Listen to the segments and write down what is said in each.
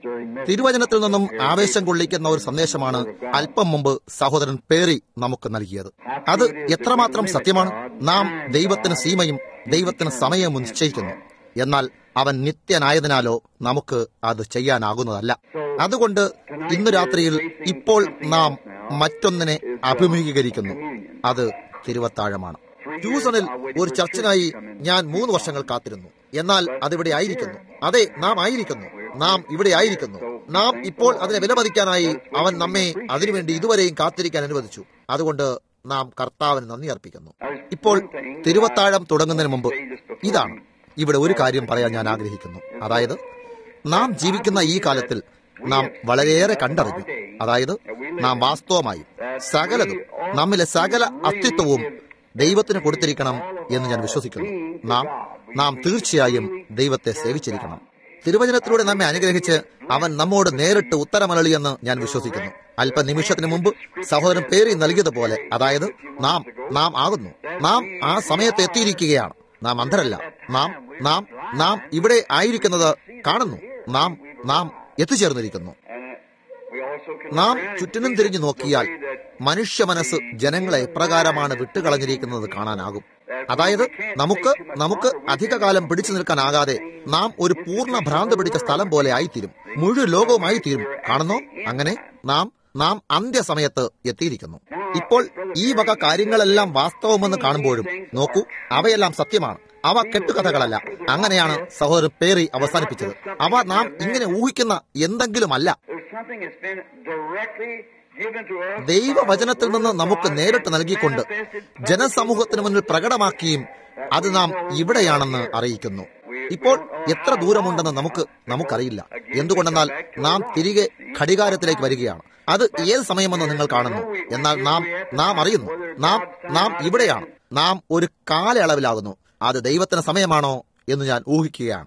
തിരുവചനത്തിൽ നിന്നും ആവേശം കൊള്ളിക്കുന്ന ഒരു സന്ദേശമാണ് അല്പം മുമ്പ് സഹോദരൻ പേറി നമുക്ക് നൽകിയത് അത് എത്രമാത്രം സത്യമാണ് നാം ദൈവത്തിന് സീമയും ദൈവത്തിന് സമയവും നിശ്ചയിക്കുന്നു എന്നാൽ അവൻ നിത്യനായതിനാലോ നമുക്ക് അത് ചെയ്യാനാകുന്നതല്ല അതുകൊണ്ട് ഇന്നു രാത്രിയിൽ ഇപ്പോൾ നാം മറ്റൊന്നിനെ അഭിമുഖീകരിക്കുന്നു അത് തിരുവത്താഴമാണ് ട്യൂസണിൽ ഒരു ചർച്ചിനായി ഞാൻ മൂന്ന് വർഷങ്ങൾ കാത്തിരുന്നു എന്നാൽ അതിവിടെ ആയിരിക്കുന്നു അതെ നാം ആയിരിക്കുന്നു നാം ഇവിടെ ആയിരിക്കുന്നു നാം ഇപ്പോൾ അതിനെ വിലമതിക്കാനായി അവൻ നമ്മെ അതിനുവേണ്ടി ഇതുവരെയും കാത്തിരിക്കാൻ അനുവദിച്ചു അതുകൊണ്ട് നാം കർത്താവിന് നന്ദി അർപ്പിക്കുന്നു ഇപ്പോൾ തിരുവത്താഴം തുടങ്ങുന്നതിന് മുമ്പ് ഇതാണ് ഇവിടെ ഒരു കാര്യം പറയാൻ ഞാൻ ആഗ്രഹിക്കുന്നു അതായത് നാം ജീവിക്കുന്ന ഈ കാലത്തിൽ നാം വളരെയേറെ കണ്ടറിഞ്ഞു അതായത് നാം വാസ്തവമായും സകലതും നമ്മിലെ സകല അസ്തിത്വവും ദൈവത്തിന് കൊടുത്തിരിക്കണം എന്ന് ഞാൻ വിശ്വസിക്കുന്നു നാം നാം തീർച്ചയായും ദൈവത്തെ സേവിച്ചിരിക്കണം തിരുവചനത്തിലൂടെ നമ്മെ അനുഗ്രഹിച്ച് അവൻ നമ്മോട് നേരിട്ട് ഉത്തരമരളിയെന്ന് ഞാൻ വിശ്വസിക്കുന്നു അല്പനിമിഷത്തിന് മുമ്പ് സഹോദരൻ പേരി നൽകിയതുപോലെ അതായത് നാം നാം ആകുന്നു നാം ആ സമയത്ത് എത്തിയിരിക്കുകയാണ് നാം അന്ധരല്ല നാം നാം നാം ഇവിടെ ആയിരിക്കുന്നത് കാണുന്നു നാം നാം എത്തിച്ചേർന്നിരിക്കുന്നു നാം ചുറ്റിനും തിരിഞ്ഞു നോക്കിയാൽ മനുഷ്യ മനസ്സ് ജനങ്ങളെ എപ്രകാരമാണ് വിട്ടുകളഞ്ഞിരിക്കുന്നത് കാണാനാകും അതായത് നമുക്ക് നമുക്ക് അധികകാലം പിടിച്ചു നിൽക്കാനാകാതെ നാം ഒരു പൂർണ്ണ ഭ്രാന്ത് പിടിച്ച സ്ഥലം പോലെ ആയിത്തീരും മുഴുവൻ ലോകവുമായി തീരും കാണുന്നോ അങ്ങനെ നാം നാം അന്ത്യസമയത്ത് എത്തിയിരിക്കുന്നു ഇപ്പോൾ ഈ വക കാര്യങ്ങളെല്ലാം വാസ്തവമെന്ന് കാണുമ്പോഴും നോക്കൂ അവയെല്ലാം സത്യമാണ് അവ കെട്ടുകഥകളല്ല അങ്ങനെയാണ് സഹോദരൻ പേറി അവസാനിപ്പിച്ചത് അവ നാം ഇങ്ങനെ ഊഹിക്കുന്ന എന്തെങ്കിലുമല്ല ദൈവവചനത്തിൽ നിന്ന് നമുക്ക് നേരിട്ട് നൽകിക്കൊണ്ട് ജനസമൂഹത്തിന് മുന്നിൽ പ്രകടമാക്കിയും അത് നാം ഇവിടെയാണെന്ന് അറിയിക്കുന്നു ഇപ്പോൾ എത്ര ദൂരമുണ്ടെന്ന് നമുക്ക് നമുക്കറിയില്ല എന്തുകൊണ്ടെന്നാൽ നാം തിരികെ ഘടികാരത്തിലേക്ക് വരികയാണ് അത് ഏത് സമയമെന്ന് നിങ്ങൾ കാണുന്നു എന്നാൽ നാം നാം അറിയുന്നു നാം നാം ഇവിടെയാണ് നാം ഒരു കാലയളവിലാകുന്നു അത് ദൈവത്തിന് സമയമാണോ എന്ന് ഞാൻ ഊഹിക്കുകയാണ്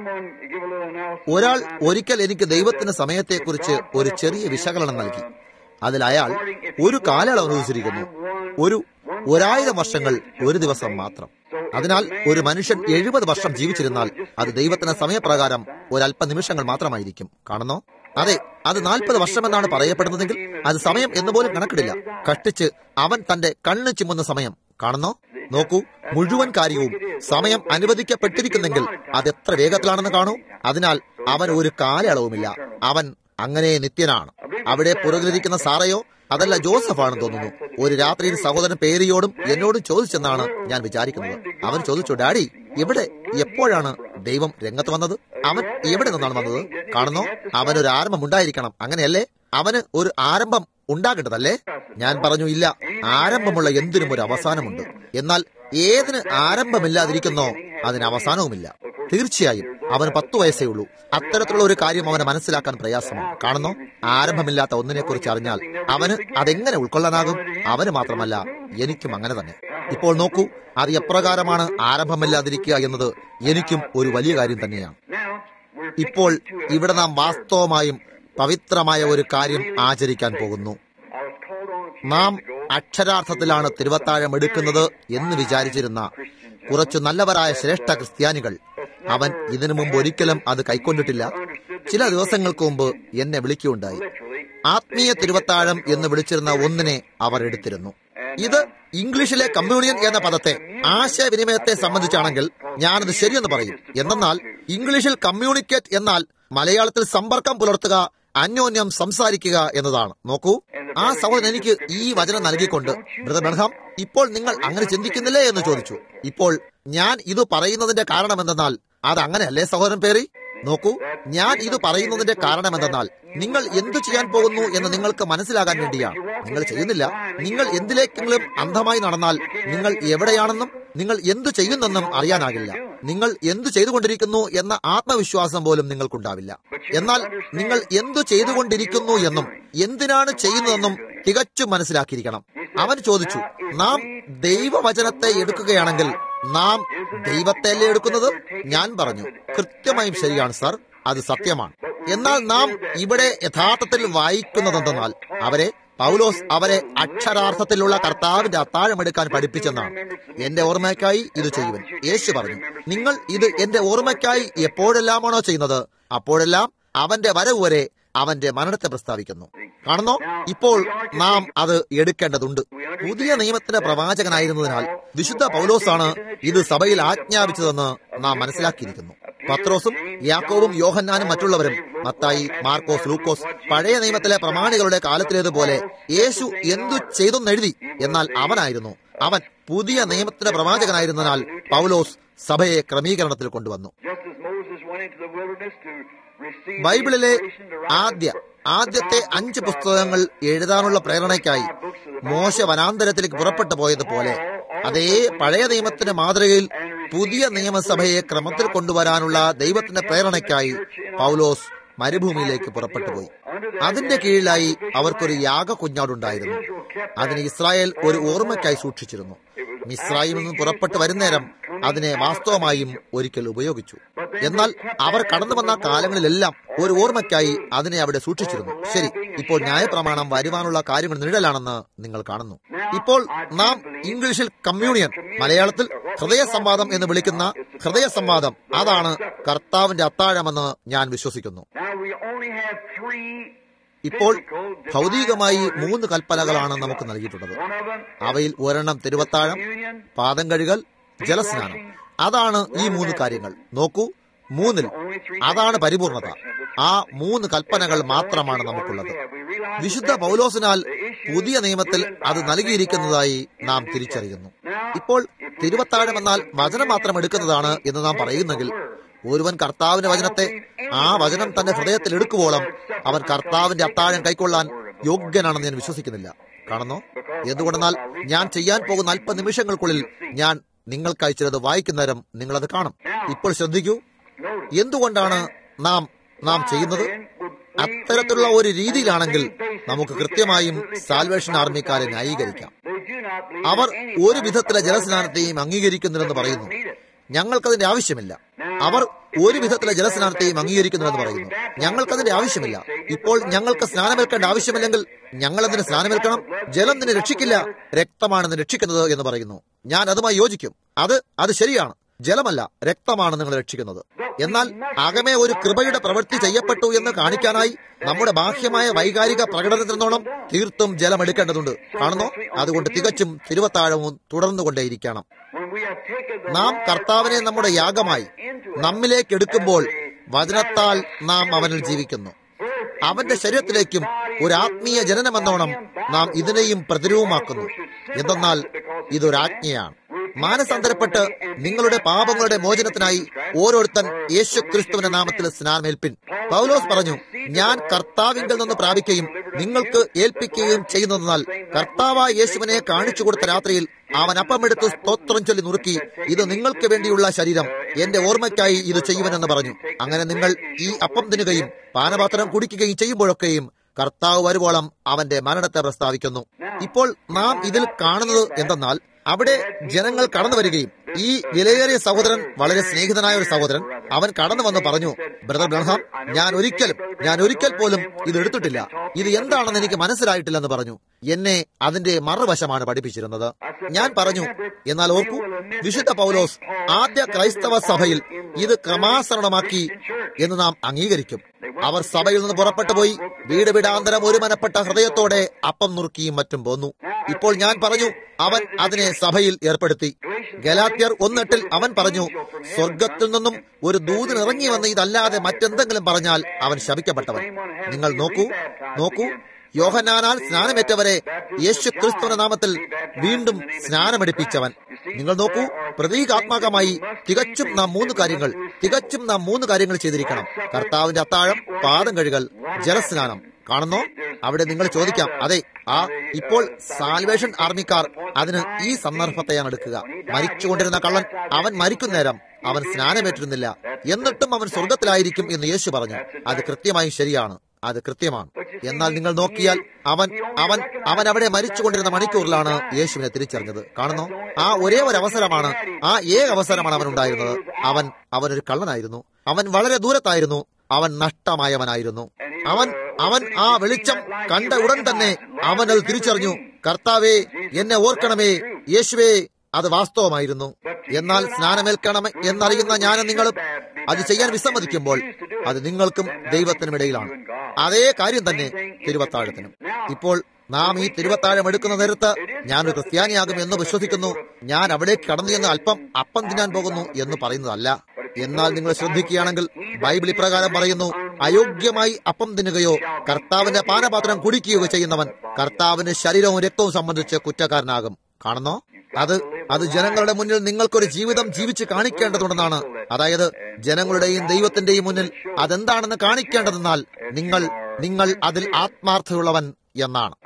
ഒരാൾ ഒരിക്കൽ എനിക്ക് ദൈവത്തിന്റെ സമയത്തെക്കുറിച്ച് ഒരു ചെറിയ വിശകലനം നൽകി അതിൽ അയാൾ ഒരു കാലയളവ് അനുവദിച്ചിരിക്കുന്നു ഒരു ഒരായിരം വർഷങ്ങൾ ഒരു ദിവസം മാത്രം അതിനാൽ ഒരു മനുഷ്യൻ എഴുപത് വർഷം ജീവിച്ചിരുന്നാൽ അത് ദൈവത്തിന്റെ സമയപ്രകാരം ഒരല്പ നിമിഷങ്ങൾ മാത്രമായിരിക്കും കാണുന്നോ അതെ അത് നാൽപ്പത് വർഷമെന്നാണ് പറയപ്പെടുന്നതെങ്കിൽ അത് സമയം എന്ന് പോലും കണക്കിടില്ല കഷ്ടിച്ച് അവൻ തന്റെ കണ്ണ് ചിമ്മുന്ന സമയം കാണുന്നോ നോക്കൂ മുഴുവൻ കാര്യവും സമയം അനുവദിക്കപ്പെട്ടിരിക്കുന്നെങ്കിൽ അത് എത്ര വേഗത്തിലാണെന്ന് കാണൂ അതിനാൽ അവൻ ഒരു കാലയളവുമില്ല അവൻ അങ്ങനെ നിത്യനാണ് അവിടെ പുറകിലിരിക്കുന്ന സാറയോ അതല്ല ജോസഫ് ആണെന്ന് തോന്നുന്നു ഒരു രാത്രിയിൽ സഹോദരൻ പേരിയോടും എന്നോടും ചോദിച്ചെന്നാണ് ഞാൻ വിചാരിക്കുന്നത് അവൻ ചോദിച്ചു ഡാഡി എവിടെ എപ്പോഴാണ് ദൈവം രംഗത്ത് വന്നത് അവൻ എവിടെ നിന്നാണ് വന്നത് കാണുന്നോ അവനൊരു ആരംഭം ഉണ്ടായിരിക്കണം അങ്ങനെയല്ലേ അവന് ഒരു ആരംഭം ഉണ്ടാകേണ്ടതല്ലേ ഞാൻ പറഞ്ഞു ഇല്ല ആരംഭമുള്ള എന്തിനും ഒരു അവസാനമുണ്ട് എന്നാൽ ഏതിന് ആരംഭമില്ലാതിരിക്കുന്നോ അതിന് അവസാനവുമില്ല തീർച്ചയായും അവന് പത്തു വയസ്സേ ഉള്ളൂ അത്തരത്തിലുള്ള ഒരു കാര്യം അവന് മനസ്സിലാക്കാൻ പ്രയാസമാണ് കാണുന്നു ആരംഭമില്ലാത്ത ഒന്നിനെ കുറിച്ച് അറിഞ്ഞാൽ അവന് അതെങ്ങനെ ഉൾക്കൊള്ളാനാകും അവന് മാത്രമല്ല എനിക്കും അങ്ങനെ തന്നെ ഇപ്പോൾ നോക്കൂ അത് എപ്രകാരമാണ് ആരംഭമില്ലാതിരിക്കുക എന്നത് എനിക്കും ഒരു വലിയ കാര്യം തന്നെയാണ് ഇപ്പോൾ ഇവിടെ നാം വാസ്തവമായും പവിത്രമായ ഒരു കാര്യം ആചരിക്കാൻ പോകുന്നു നാം അക്ഷരാർത്ഥത്തിലാണ് തിരുവത്താഴം എടുക്കുന്നത് എന്ന് വിചാരിച്ചിരുന്ന കുറച്ചു നല്ലവരായ ശ്രേഷ്ഠ ക്രിസ്ത്യാനികൾ അവൻ ഇതിനു മുമ്പ് ഒരിക്കലും അത് കൈക്കൊണ്ടിട്ടില്ല ചില ദിവസങ്ങൾക്ക് മുമ്പ് എന്നെ വിളിക്കുകയുണ്ടായി ആത്മീയ തിരുവത്താഴം എന്ന് വിളിച്ചിരുന്ന ഒന്നിനെ അവർ എടുത്തിരുന്നു ഇത് ഇംഗ്ലീഷിലെ കമ്മ്യൂണിയൻ എന്ന പദത്തെ ആശയവിനിമയത്തെ സംബന്ധിച്ചാണെങ്കിൽ ഞാനത് ശരിയെന്ന് പറയും എന്നാൽ ഇംഗ്ലീഷിൽ കമ്മ്യൂണിക്കേറ്റ് എന്നാൽ മലയാളത്തിൽ സമ്പർക്കം പുലർത്തുക അന്യോന്യം സംസാരിക്കുക എന്നതാണ് നോക്കൂ ആ സഹോദരൻ എനിക്ക് ഈ വചനം നൽകിക്കൊണ്ട് ബ്രദർ ബെൻഹാം ഇപ്പോൾ നിങ്ങൾ അങ്ങനെ ചിന്തിക്കുന്നില്ലേ എന്ന് ചോദിച്ചു ഇപ്പോൾ ഞാൻ ഇത് പറയുന്നതിന്റെ കാരണം എന്തെന്നാൽ അത് അങ്ങനെയല്ലേ സഹോദരൻ പേറി നോക്കൂ ഞാൻ ഇത് പറയുന്നതിന്റെ കാരണം എന്തെന്നാൽ നിങ്ങൾ എന്തു ചെയ്യാൻ പോകുന്നു എന്ന് നിങ്ങൾക്ക് മനസ്സിലാകാൻ വേണ്ടിയാണ് നിങ്ങൾ ചെയ്യുന്നില്ല നിങ്ങൾ എന്തിലേക്കെങ്കിലും അന്ധമായി നടന്നാൽ നിങ്ങൾ എവിടെയാണെന്നും നിങ്ങൾ എന്തു ചെയ്യുന്നെന്നും അറിയാനാകില്ല നിങ്ങൾ എന്തു ചെയ്തുകൊണ്ടിരിക്കുന്നു എന്ന ആത്മവിശ്വാസം പോലും നിങ്ങൾക്കുണ്ടാവില്ല എന്നാൽ നിങ്ങൾ എന്തു ചെയ്തുകൊണ്ടിരിക്കുന്നു എന്നും എന്തിനാണ് ചെയ്യുന്നതെന്നും തികച്ചും മനസ്സിലാക്കിയിരിക്കണം അവൻ ചോദിച്ചു നാം ദൈവവചനത്തെ എടുക്കുകയാണെങ്കിൽ നാം ദൈവത്തെയല്ലേ എടുക്കുന്നത് ഞാൻ പറഞ്ഞു കൃത്യമായും ശരിയാണ് സർ അത് സത്യമാണ് എന്നാൽ നാം ഇവിടെ യഥാർത്ഥത്തിൽ വായിക്കുന്നതെന്തെന്നാൽ അവരെ പൗലോസ് അവരെ അക്ഷരാർത്ഥത്തിലുള്ള കർത്താവിന്റെ അത്താഴമെടുക്കാൻ പഠിപ്പിച്ചെന്നാണ് എന്റെ ഓർമ്മയ്ക്കായി ഇത് ചെയ്യുവൻ യേശു പറഞ്ഞു നിങ്ങൾ ഇത് എന്റെ ഓർമ്മയ്ക്കായി എപ്പോഴെല്ലാമാണോ ചെയ്യുന്നത് അപ്പോഴെല്ലാം അവന്റെ വരവ് വരെ അവന്റെ മരണത്തെ പ്രസ്താവിക്കുന്നു കാണുന്നോ ഇപ്പോൾ നാം അത് എടുക്കേണ്ടതുണ്ട് പുതിയ നിയമത്തിന്റെ പ്രവാചകനായിരുന്നതിനാൽ വിശുദ്ധ പൗലോസാണ് ഇത് സഭയിൽ ആജ്ഞാപിച്ചതെന്ന് നാം മനസ്സിലാക്കിയിരിക്കുന്നു പത്രോസും യാക്കോവും യോഹന്നാനും മറ്റുള്ളവരും മത്തായി മാർക്കോസ് ലൂക്കോസ് പഴയ നിയമത്തിലെ പ്രമാണികളുടെ കാലത്തിലേതുപോലെ യേശു എന്തു ചെയ്തെന്നെഴുതി എന്നാൽ അവനായിരുന്നു അവൻ പുതിയ നിയമത്തിന്റെ പ്രവാചകനായിരുന്നതിനാൽ പൗലോസ് സഭയെ ക്രമീകരണത്തിൽ കൊണ്ടുവന്നു ബൈബിളിലെ ആദ്യ ആദ്യത്തെ അഞ്ച് പുസ്തകങ്ങൾ എഴുതാനുള്ള പ്രേരണയ്ക്കായി മോശ വനാന്തരത്തിലേക്ക് പുറപ്പെട്ടു പോയതുപോലെ അതേ പഴയ നിയമത്തിന്റെ മാതൃകയിൽ പുതിയ നിയമസഭയെ ക്രമത്തിൽ കൊണ്ടുവരാനുള്ള ദൈവത്തിന്റെ പ്രേരണയ്ക്കായി പൗലോസ് മരുഭൂമിയിലേക്ക് പുറപ്പെട്ടു പോയി അതിന്റെ കീഴിലായി അവർക്കൊരു യാഗ കുഞ്ഞാടുണ്ടായിരുന്നു അതിന് ഇസ്രായേൽ ഒരു ഓർമ്മയ്ക്കായി സൂക്ഷിച്ചിരുന്നു മിസ്രായിൽ നിന്ന് പുറപ്പെട്ടു വരുന്നേരം അതിനെ വാസ്തവമായും ഒരിക്കൽ ഉപയോഗിച്ചു എന്നാൽ അവർ കടന്നു വന്ന കാലങ്ങളിലെല്ലാം ഒരു ഓർമ്മയ്ക്കായി അതിനെ അവിടെ സൂക്ഷിച്ചിരുന്നു ശരി ഇപ്പോൾ ന്യായപ്രമാണം വരുവാനുള്ള കാര്യങ്ങൾ നിഴലാണെന്ന് നിങ്ങൾ കാണുന്നു ഇപ്പോൾ നാം ഇംഗ്ലീഷിൽ കമ്മ്യൂണിയൻ മലയാളത്തിൽ ഹൃദയ സംവാദം എന്ന് വിളിക്കുന്ന ഹൃദയ സംവാദം അതാണ് കർത്താവിന്റെ അത്താഴമെന്ന് ഞാൻ വിശ്വസിക്കുന്നു ഇപ്പോൾ ഭൗതികമായി മൂന്ന് കൽപ്പനകളാണ് നമുക്ക് നൽകിയിട്ടുള്ളത് അവയിൽ ഒരെണ്ണം തിരുവത്താഴം പാദം കഴുകൽ ജലസ്നാനം അതാണ് ഈ മൂന്ന് കാര്യങ്ങൾ നോക്കൂ മൂന്നിൽ അതാണ് പരിപൂർണത ആ മൂന്ന് കൽപ്പനകൾ മാത്രമാണ് നമുക്കുള്ളത് വിശുദ്ധ പൗലോസിനാൽ പുതിയ നിയമത്തിൽ അത് നൽകിയിരിക്കുന്നതായി നാം തിരിച്ചറിയുന്നു ഇപ്പോൾ തിരുവത്താഴം എന്നാൽ വചനം മാത്രം എടുക്കുന്നതാണ് എന്ന് നാം പറയുന്നെങ്കിൽ ഒരുവൻ കർത്താവിന്റെ വചനത്തെ ആ വചനം തന്റെ ഹൃദയത്തിൽ എടുക്കുവോളം അവൻ കർത്താവിന്റെ അത്താഴം കൈക്കൊള്ളാൻ യോഗ്യനാണെന്ന് ഞാൻ വിശ്വസിക്കുന്നില്ല കാണുന്നോ എന്തുകൊണ്ടെന്നാൽ ഞാൻ ചെയ്യാൻ പോകുന്ന അല്പ നിമിഷങ്ങൾക്കുള്ളിൽ ഞാൻ നിങ്ങൾക്കായി ചിലത് വായിക്കുന്നേരം നിങ്ങളത് കാണും ഇപ്പോൾ ശ്രദ്ധിക്കൂ എന്തുകൊണ്ടാണ് നാം നാം ചെയ്യുന്നത് അത്തരത്തിലുള്ള ഒരു രീതിയിലാണെങ്കിൽ നമുക്ക് കൃത്യമായും സാൽവേഷൻ ആർമിക്കാരെ ന്യായീകരിക്കാം അവർ ഒരു വിധത്തിലെ ജലസ്നാനത്തെയും അംഗീകരിക്കുന്നില്ലെന്ന് പറയുന്നു ഞങ്ങൾക്കതിന്റെ ആവശ്യമില്ല അവർ ഒരു വിധത്തിലെ ജലസ്നാനത്തെയും അംഗീകരിക്കുന്നുവെന്ന് പറയുന്നു ഞങ്ങൾക്കതിന്റെ ആവശ്യമില്ല ഇപ്പോൾ ഞങ്ങൾക്ക് സ്നാനമേൽക്കേണ്ട ആവശ്യമില്ലെങ്കിൽ ഞങ്ങൾ അതിന് സ്നാനമേൽക്കണം ജലം നിന്നെ രക്ഷിക്കില്ല രക്തമാണ് നിന്നെ രക്ഷിക്കുന്നത് എന്ന് പറയുന്നു ഞാൻ അതുമായി യോജിക്കും അത് അത് ശരിയാണ് ജലമല്ല രക്തമാണ് നിങ്ങൾ രക്ഷിക്കുന്നത് എന്നാൽ അകമേ ഒരു കൃപയുടെ പ്രവൃത്തി ചെയ്യപ്പെട്ടു എന്ന് കാണിക്കാനായി നമ്മുടെ ബാഹ്യമായ വൈകാരിക പ്രകടനത്തിൽ നിന്നോണം തീർത്തും ജലം എടുക്കേണ്ടതുണ്ട് കാണുന്നോ അതുകൊണ്ട് തികച്ചും തിരുവത്താഴവും തുടർന്നുകൊണ്ടേയിരിക്കണം നാം കർത്താവിനെ നമ്മുടെ യാഗമായി നമ്മിലേക്ക് എടുക്കുമ്പോൾ വചനത്താൽ നാം അവനിൽ ജീവിക്കുന്നു അവന്റെ ശരീരത്തിലേക്കും ഒരു ആത്മീയ ജനനമെന്നോണം നാം ഇതിനെയും പ്രതിരൂപമാക്കുന്നു എന്തെന്നാൽ ഇതൊരാജ്ഞയാണ് മാനസാന്തരപ്പെട്ട് നിങ്ങളുടെ പാപങ്ങളുടെ മോചനത്തിനായി ഓരോരുത്തൻ യേശു ക്രിസ്തുവിന്റെ നാമത്തിൽ സ്നാനമേൽപ്പിൻ പൗലോസ് പറഞ്ഞു ഞാൻ കർത്താവിങ്കിൽ നിന്ന് പ്രാപിക്കുകയും നിങ്ങൾക്ക് ഏൽപ്പിക്കുകയും ചെയ്യുന്നതെന്നാൽ കർത്താവായ യേശുവിനെ കാണിച്ചു കൊടുത്ത രാത്രിയിൽ അവൻ അപ്പമെടുത്ത് സ്തോത്രം ചൊല്ലി നുറുക്കി ഇത് നിങ്ങൾക്ക് വേണ്ടിയുള്ള ശരീരം എന്റെ ഓർമ്മയ്ക്കായി ഇത് ചെയ്യുവനെന്ന് പറഞ്ഞു അങ്ങനെ നിങ്ങൾ ഈ അപ്പം തിന്നുകയും പാനപാത്രം കുടിക്കുകയും ചെയ്യുമ്പോഴൊക്കെയും കർത്താവ് വരുവോളം അവന്റെ മരണത്തെ പ്രസ്താവിക്കുന്നു ഇപ്പോൾ നാം ഇതിൽ കാണുന്നത് എന്തെന്നാൽ അവിടെ ജനങ്ങൾ കടന്നു വരികയും ഈ വിലയേറിയ സഹോദരൻ വളരെ സ്നേഹിതനായ ഒരു സഹോദരൻ അവൻ കടന്നു വന്ന് പറഞ്ഞു ബ്രദർ ബ്രഹ്മാം ഞാൻ ഒരിക്കലും ഞാൻ ഒരിക്കൽ പോലും ഇത് എടുത്തിട്ടില്ല ഇത് എന്താണെന്ന് എനിക്ക് മനസ്സിലായിട്ടില്ലെന്ന് പറഞ്ഞു എന്നെ അതിന്റെ മറുവശമാണ് പഠിപ്പിച്ചിരുന്നത് ഞാൻ പറഞ്ഞു എന്നാൽ ഓർക്കൂ വിശുദ്ധ പൗലോസ് ആദ്യ ക്രൈസ്തവ സഭയിൽ ഇത് ക്രമാസരണമാക്കി എന്ന് നാം അംഗീകരിക്കും അവർ സഭയിൽ നിന്ന് പുറപ്പെട്ടു പോയി വീട് വിടാന്തരം ഒരു മനപ്പെട്ട ഹൃദയത്തോടെ അപ്പം നുറുക്കിയും മറ്റും പോന്നു ഇപ്പോൾ ഞാൻ പറഞ്ഞു അവൻ അതിനെ സഭയിൽ ഏർപ്പെടുത്തി ഗലാത്യർ ഒന്നെട്ടിൽ അവൻ പറഞ്ഞു സ്വർഗത്തിൽ നിന്നും ഒരു ദൂതൻ ഇറങ്ങി വന്ന് ഇതല്ലാതെ മറ്റെന്തെങ്കിലും പറഞ്ഞാൽ അവൻ ശപിക്കപ്പെട്ടവൻ നിങ്ങൾ നോക്കൂ നോക്കൂ യോഹനാനാൽ സ്നാനമേറ്റവരെ യേശു ക്രിസ്തുവിന്റെ നാമത്തിൽ വീണ്ടും സ്നാനമെടുപ്പിച്ചവൻ നിങ്ങൾ നോക്കൂ പ്രതീകാത്മകമായി തികച്ചും നാം മൂന്ന് കാര്യങ്ങൾ തികച്ചും നാം മൂന്ന് കാര്യങ്ങൾ ചെയ്തിരിക്കണം കർത്താവിന്റെ അത്താഴം പാദം കഴുകൽ ജലസ്നാനം കാണുന്നോ അവിടെ നിങ്ങൾ ചോദിക്കാം അതെ ആ ഇപ്പോൾ സാൽവേഷൻ ആർമിക്കാർ അതിന് ഈ സന്ദർഭത്തെയാണ് എടുക്കുക മരിച്ചുകൊണ്ടിരുന്ന കള്ളൻ അവൻ മരിക്കുന്നേരം അവൻ സ്നാനമേറ്റിരുന്നില്ല എന്നിട്ടും അവൻ സ്വർഗത്തിലായിരിക്കും എന്ന് യേശു പറഞ്ഞു അത് കൃത്യമായും ശരിയാണ് അത് കൃത്യമാണ് എന്നാൽ നിങ്ങൾ നോക്കിയാൽ അവൻ അവൻ അവൻ അവിടെ മരിച്ചുകൊണ്ടിരുന്ന മണിക്കൂറിലാണ് യേശുവിനെ തിരിച്ചറിഞ്ഞത് കാണുന്നു ആ ഒരേ ഒരു അവസരമാണ് ആ ഏക അവസരമാണ് അവൻ ഉണ്ടായിരുന്നത് അവൻ അവനൊരു കള്ളനായിരുന്നു അവൻ വളരെ ദൂരത്തായിരുന്നു അവൻ നഷ്ടമായവനായിരുന്നു അവൻ അവൻ ആ വെളിച്ചം കണ്ട ഉടൻ തന്നെ അവൻ അത് തിരിച്ചറിഞ്ഞു കർത്താവേ എന്നെ ഓർക്കണമേ യേശുവേ അത് വാസ്തവമായിരുന്നു എന്നാൽ സ്നാനമേൽക്കണം എന്നറിയുന്ന ഞാനും നിങ്ങളും അത് ചെയ്യാൻ വിസമ്മതിക്കുമ്പോൾ അത് നിങ്ങൾക്കും ദൈവത്തിനും ഇടയിലാണ് അതേ കാര്യം തന്നെ തിരുവത്താഴത്തിനും ഇപ്പോൾ നാം ഈ തിരുവത്താഴം എടുക്കുന്ന നേരത്ത് ഞാനൊരു ക്രിസ്ത്യാനിയാകും എന്ന് വിശ്വസിക്കുന്നു ഞാൻ അവിടേക്ക് കടന്നു ചെന്ന് അല്പം അപ്പം തിന്നാൻ പോകുന്നു എന്ന് പറയുന്നതല്ല എന്നാൽ നിങ്ങൾ ശ്രദ്ധിക്കുകയാണെങ്കിൽ ബൈബിൾ ഇപ്രകാരം പറയുന്നു അയോഗ്യമായി അപ്പം തിന്നുകയോ കർത്താവിന്റെ പാനപാത്രം കുടിക്കുകയോ ചെയ്യുന്നവൻ കർത്താവിന് ശരീരവും രക്തവും സംബന്ധിച്ച് കുറ്റക്കാരനാകും കാണുന്നോ അത് അത് ജനങ്ങളുടെ മുന്നിൽ നിങ്ങൾക്കൊരു ജീവിതം ജീവിച്ച് കാണിക്കേണ്ടതുണ്ടെന്നാണ് അതായത് ജനങ്ങളുടെയും ദൈവത്തിന്റെയും മുന്നിൽ അതെന്താണെന്ന് കാണിക്കേണ്ടതെന്നാൽ നിങ്ങൾ നിങ്ങൾ അതിൽ ആത്മാർത്ഥതയുള്ളവൻ എന്നാണ്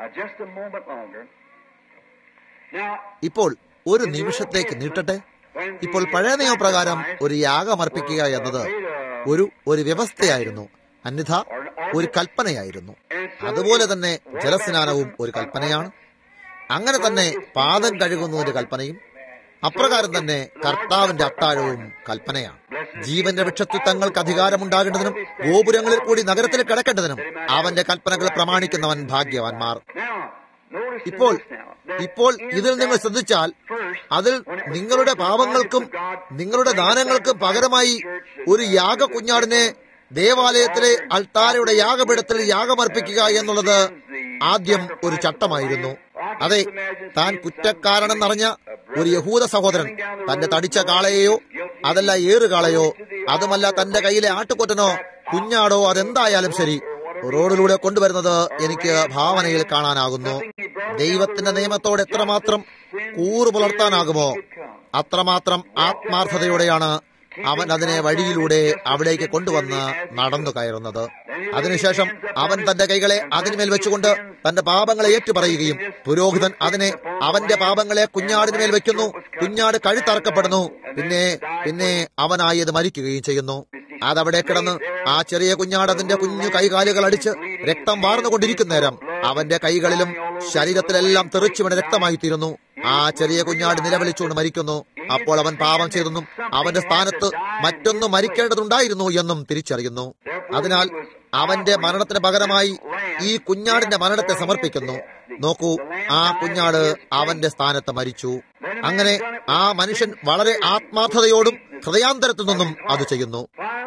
ഇപ്പോൾ ഒരു നിമിഷത്തേക്ക് നീട്ടട്ടെ ഇപ്പോൾ പഴയ നിയമപ്രകാരം ഒരു യാഗമർപ്പിക്കുക എന്നത് ഒരു ഒരു വ്യവസ്ഥയായിരുന്നു അന്യഥ ഒരു കൽപ്പനയായിരുന്നു അതുപോലെ തന്നെ ജലസ്നാനവും ഒരു കൽപ്പനയാണ് അങ്ങനെ തന്നെ പാദം കഴുകുന്നതിന്റെ കൽപ്പനയും അപ്രകാരം തന്നെ കർത്താവിന്റെ അത്താഴവും കൽപ്പനയാണ് ജീവന്റെ വൃക്ഷത്തിൽ തങ്ങൾക്ക് അധികാരമുണ്ടാകേണ്ടതിനും ഗോപുരങ്ങളിൽ കൂടി നഗരത്തിൽ കിടക്കേണ്ടതിനും അവന്റെ കൽപ്പനകൾ പ്രമാണിക്കുന്നവൻ ഭാഗ്യവാന്മാർ ഇപ്പോൾ ഇപ്പോൾ ഇതിൽ നിങ്ങൾ ശ്രദ്ധിച്ചാൽ അതിൽ നിങ്ങളുടെ പാപങ്ങൾക്കും നിങ്ങളുടെ ദാനങ്ങൾക്കും പകരമായി ഒരു യാഗ കുഞ്ഞാടിനെ ദേവാലയത്തിലെ അൾത്താരയുടെ യാഗപീഠത്തിൽ യാഗമർപ്പിക്കുക എന്നുള്ളത് ആദ്യം ഒരു ചട്ടമായിരുന്നു അതെ താൻ കുറ്റക്കാരനെന്നറിഞ്ഞ ഒരു യഹൂദ സഹോദരൻ തന്റെ തടിച്ച കാളയെയോ അതല്ല ഏറുകാളയോ അതുമല്ല തന്റെ കയ്യിലെ ആട്ടുകൊറ്റനോ കുഞ്ഞാടോ അതെന്തായാലും ശരി റോഡിലൂടെ കൊണ്ടുവരുന്നത് എനിക്ക് ഭാവനയിൽ കാണാനാകുന്നു ദൈവത്തിന്റെ നിയമത്തോട് എത്രമാത്രം കൂറു പുലർത്താനാകുമോ അത്രമാത്രം ആത്മാർത്ഥതയോടെയാണ് അവൻ അതിനെ വഴിയിലൂടെ അവിടേക്ക് കൊണ്ടുവന്ന് നടന്നു കയറുന്നത് അതിനുശേഷം അവൻ തന്റെ കൈകളെ അതിന്മേൽ വെച്ചുകൊണ്ട് തന്റെ പാപങ്ങളെ ഏറ്റുപറയുകയും പുരോഹിതൻ അതിനെ അവന്റെ പാപങ്ങളെ കുഞ്ഞാടിനുമേൽ വെക്കുന്നു കുഞ്ഞാട് കഴുത്തറക്കപ്പെടുന്നു പിന്നെ പിന്നെ അവനായി അത് മരിക്കുകയും ചെയ്യുന്നു അതവിടെ കിടന്ന് ആ ചെറിയ കുഞ്ഞാട് അതിന്റെ കുഞ്ഞു കൈകാലുകൾ അടിച്ച് രക്തം വാർന്നുകൊണ്ടിരിക്കുന്ന നേരം അവന്റെ കൈകളിലും ശരീരത്തിലെല്ലാം തെറിച്ചുവിട രക്തമായി തീരുന്നു ആ ചെറിയ കുഞ്ഞാട് നിലവിളിച്ചുകൊണ്ട് മരിക്കുന്നു അപ്പോൾ അവൻ പാപം ചെയ്തെന്നും അവന്റെ സ്ഥാനത്ത് മറ്റൊന്ന് മരിക്കേണ്ടതുണ്ടായിരുന്നു എന്നും തിരിച്ചറിയുന്നു അതിനാൽ അവന്റെ മരണത്തിന് പകരമായി ഈ കുഞ്ഞാടിന്റെ മരണത്തെ സമർപ്പിക്കുന്നു നോക്കൂ ആ കുഞ്ഞാട് അവന്റെ സ്ഥാനത്ത് മരിച്ചു അങ്ങനെ ആ മനുഷ്യൻ വളരെ ആത്മാർത്ഥതയോടും ഹൃദയാന്തരത്തിൽ നിന്നും അത് ചെയ്യുന്നു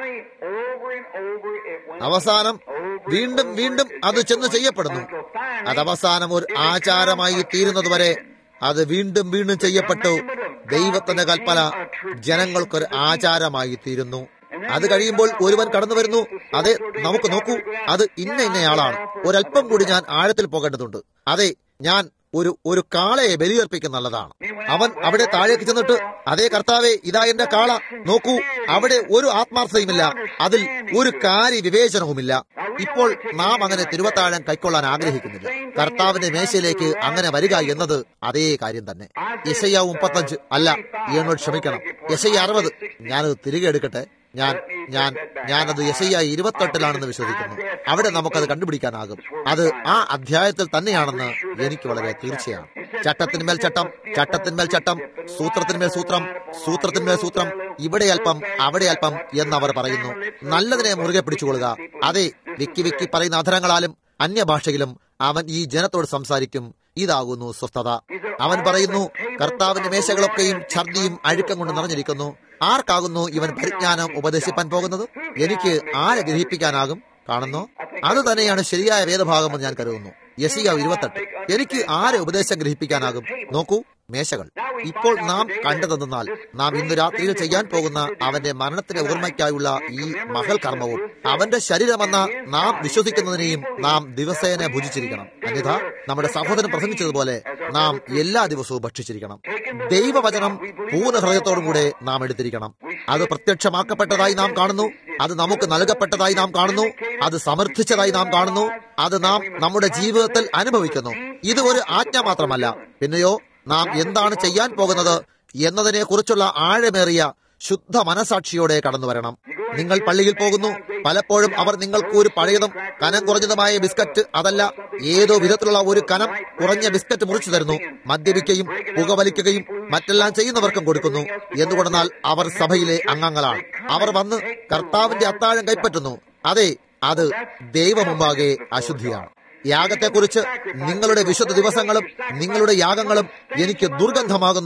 അവസാനം വീണ്ടും വീണ്ടും അത് ചെന്ന് ചെയ്യപ്പെടുന്നു അത് അവസാനം ഒരു ആചാരമായി തീരുന്നതുവരെ അത് വീണ്ടും വീണ്ടും ചെയ്യപ്പെട്ടു ദൈവത്തിന്റെ കൽപ്പന ജനങ്ങൾക്കൊരു ആചാരമായി തീരുന്നു അത് കഴിയുമ്പോൾ ഒരുവൻ കടന്നു വരുന്നു അതെ നമുക്ക് നോക്കൂ അത് ഇന്ന ഇന്നയാളാണ് ഒരല്പം കൂടി ഞാൻ ആഴത്തിൽ പോകേണ്ടതുണ്ട് അതെ ഞാൻ ഒരു ഒരു കാളയെ ബലിയർപ്പിക്കുന്ന നല്ലതാണ് അവൻ അവിടെ താഴേക്ക് ചെന്നിട്ട് അതേ കർത്താവെ ഇതാ എന്റെ കാള നോക്കൂ അവിടെ ഒരു ആത്മാർത്ഥതയുമില്ല അതിൽ ഒരു കാര്യ വിവേചനവുമില്ല ഇപ്പോൾ നാം അങ്ങനെ തിരുവത്താഴം കൈക്കൊള്ളാൻ ആഗ്രഹിക്കുന്നില്ല കർത്താവിന്റെ മേശയിലേക്ക് അങ്ങനെ വരിക എന്നത് അതേ കാര്യം തന്നെ യശയ്യ മുപ്പത്തഞ്ച് അല്ല എന്നോട് ക്ഷമിക്കണം യശയ്യ അറുപത് ഞാനത് തിരികെ എടുക്കട്ടെ ഞാൻ ഞാൻ ഞാനത് യശയ്യ ഇരുപത്തെട്ടിലാണെന്ന് വിശ്വസിക്കുന്നു അവിടെ നമുക്കത് കണ്ടുപിടിക്കാനാകും അത് ആ അധ്യായത്തിൽ തന്നെയാണെന്ന് എനിക്ക് വളരെ തീർച്ചയാണ് ചട്ടത്തിന്മേൽ ചട്ടം ചട്ടത്തിന്മേൽ ചട്ടം സൂത്രത്തിന്മേൽ സൂത്രം സൂത്രത്തിന്മേൽ സൂത്രം ഇവിടെ അല്പം അവിടെ അല്പം എന്നവർ പറയുന്നു നല്ലതിനെ മുറുകെ പിടിച്ചുകൊള്ളുക അതെ വിക്കി വിക്കി പറയുന്ന അധരങ്ങളാലും അന്യഭാഷയിലും അവൻ ഈ ജനത്തോട് സംസാരിക്കും ഇതാകുന്നു സ്വസ്ഥത അവൻ പറയുന്നു കർത്താവിന്റെ മേശകളൊക്കെയും ഛർദിയും അഴുക്കം കൊണ്ട് നിറഞ്ഞിരിക്കുന്നു ആർക്കാകുന്നു ഇവൻ പരിജ്ഞാനം ഉപദേശിപ്പാൻ പോകുന്നത് എനിക്ക് ആരെ ഗ്രഹിപ്പിക്കാനാകും കാണുന്നു അത് തന്നെയാണ് ശരിയായ വേദഭാഗമെന്ന് ഞാൻ കരുതുന്നു യസിയ ഇരുപത്തെട്ട് എനിക്ക് ആരെ ഉപദേശം ഗ്രഹിപ്പിക്കാനാകും നോക്കൂ മേശകൾ ഇപ്പോൾ നാം കണ്ടതെന്നാൽ നാം ഇന്ന് രാത്രിയിൽ ചെയ്യാൻ പോകുന്ന അവന്റെ മരണത്തിന്റെ ഓർമ്മയ്ക്കായുള്ള ഈ മഹൽ കർമ്മവും അവന്റെ ശരീരമെന്ന നാം വിശ്വസിക്കുന്നതിനെയും നാം ദിവസേന ഭുജിച്ചിരിക്കണം അന്യഥ നമ്മുടെ സഹോദരൻ പ്രസംഗിച്ചതുപോലെ നാം എല്ലാ ദിവസവും ഭക്ഷിച്ചിരിക്കണം ദൈവവചനം പൂർണ്ണ ഹൃദയത്തോടും കൂടെ നാം എടുത്തിരിക്കണം അത് പ്രത്യക്ഷമാക്കപ്പെട്ടതായി നാം കാണുന്നു അത് നമുക്ക് നൽകപ്പെട്ടതായി നാം കാണുന്നു അത് സമർത്ഥിച്ചതായി നാം കാണുന്നു അത് നാം നമ്മുടെ ജീവിതത്തിൽ അനുഭവിക്കുന്നു ഇത് ഒരു ആജ്ഞ മാത്രമല്ല പിന്നെയോ നാം എന്താണ് ചെയ്യാൻ പോകുന്നത് എന്നതിനെ കുറിച്ചുള്ള ആഴമേറിയ ശുദ്ധ മനസാക്ഷിയോടെ കടന്നു വരണം നിങ്ങൾ പള്ളിയിൽ പോകുന്നു പലപ്പോഴും അവർ നിങ്ങൾക്ക് ഒരു പഴയതും കനം കുറഞ്ഞതുമായ ബിസ്ക്കറ്റ് അതല്ല ഏതോ വിധത്തിലുള്ള ഒരു കനം കുറഞ്ഞ ബിസ്ക്കറ്റ് മുറിച്ചു തരുന്നു മദ്യപിക്കുകയും പുകവലിക്കുകയും മറ്റെല്ലാം ചെയ്യുന്നവർക്കും കൊടുക്കുന്നു എന്തുകൊണ്ടെന്നാൽ അവർ സഭയിലെ അംഗങ്ങളാണ് അവർ വന്ന് കർത്താവിന്റെ അത്താഴം കൈപ്പറ്റുന്നു അതെ അത് ദൈവമുമ്പാകെ അശുദ്ധിയാണ് യാഗത്തെക്കുറിച്ച് നിങ്ങളുടെ വിശുദ്ധ ദിവസങ്ങളും നിങ്ങളുടെ യാഗങ്ങളും എനിക്ക് ദുർഗന്ധമാകുന്നു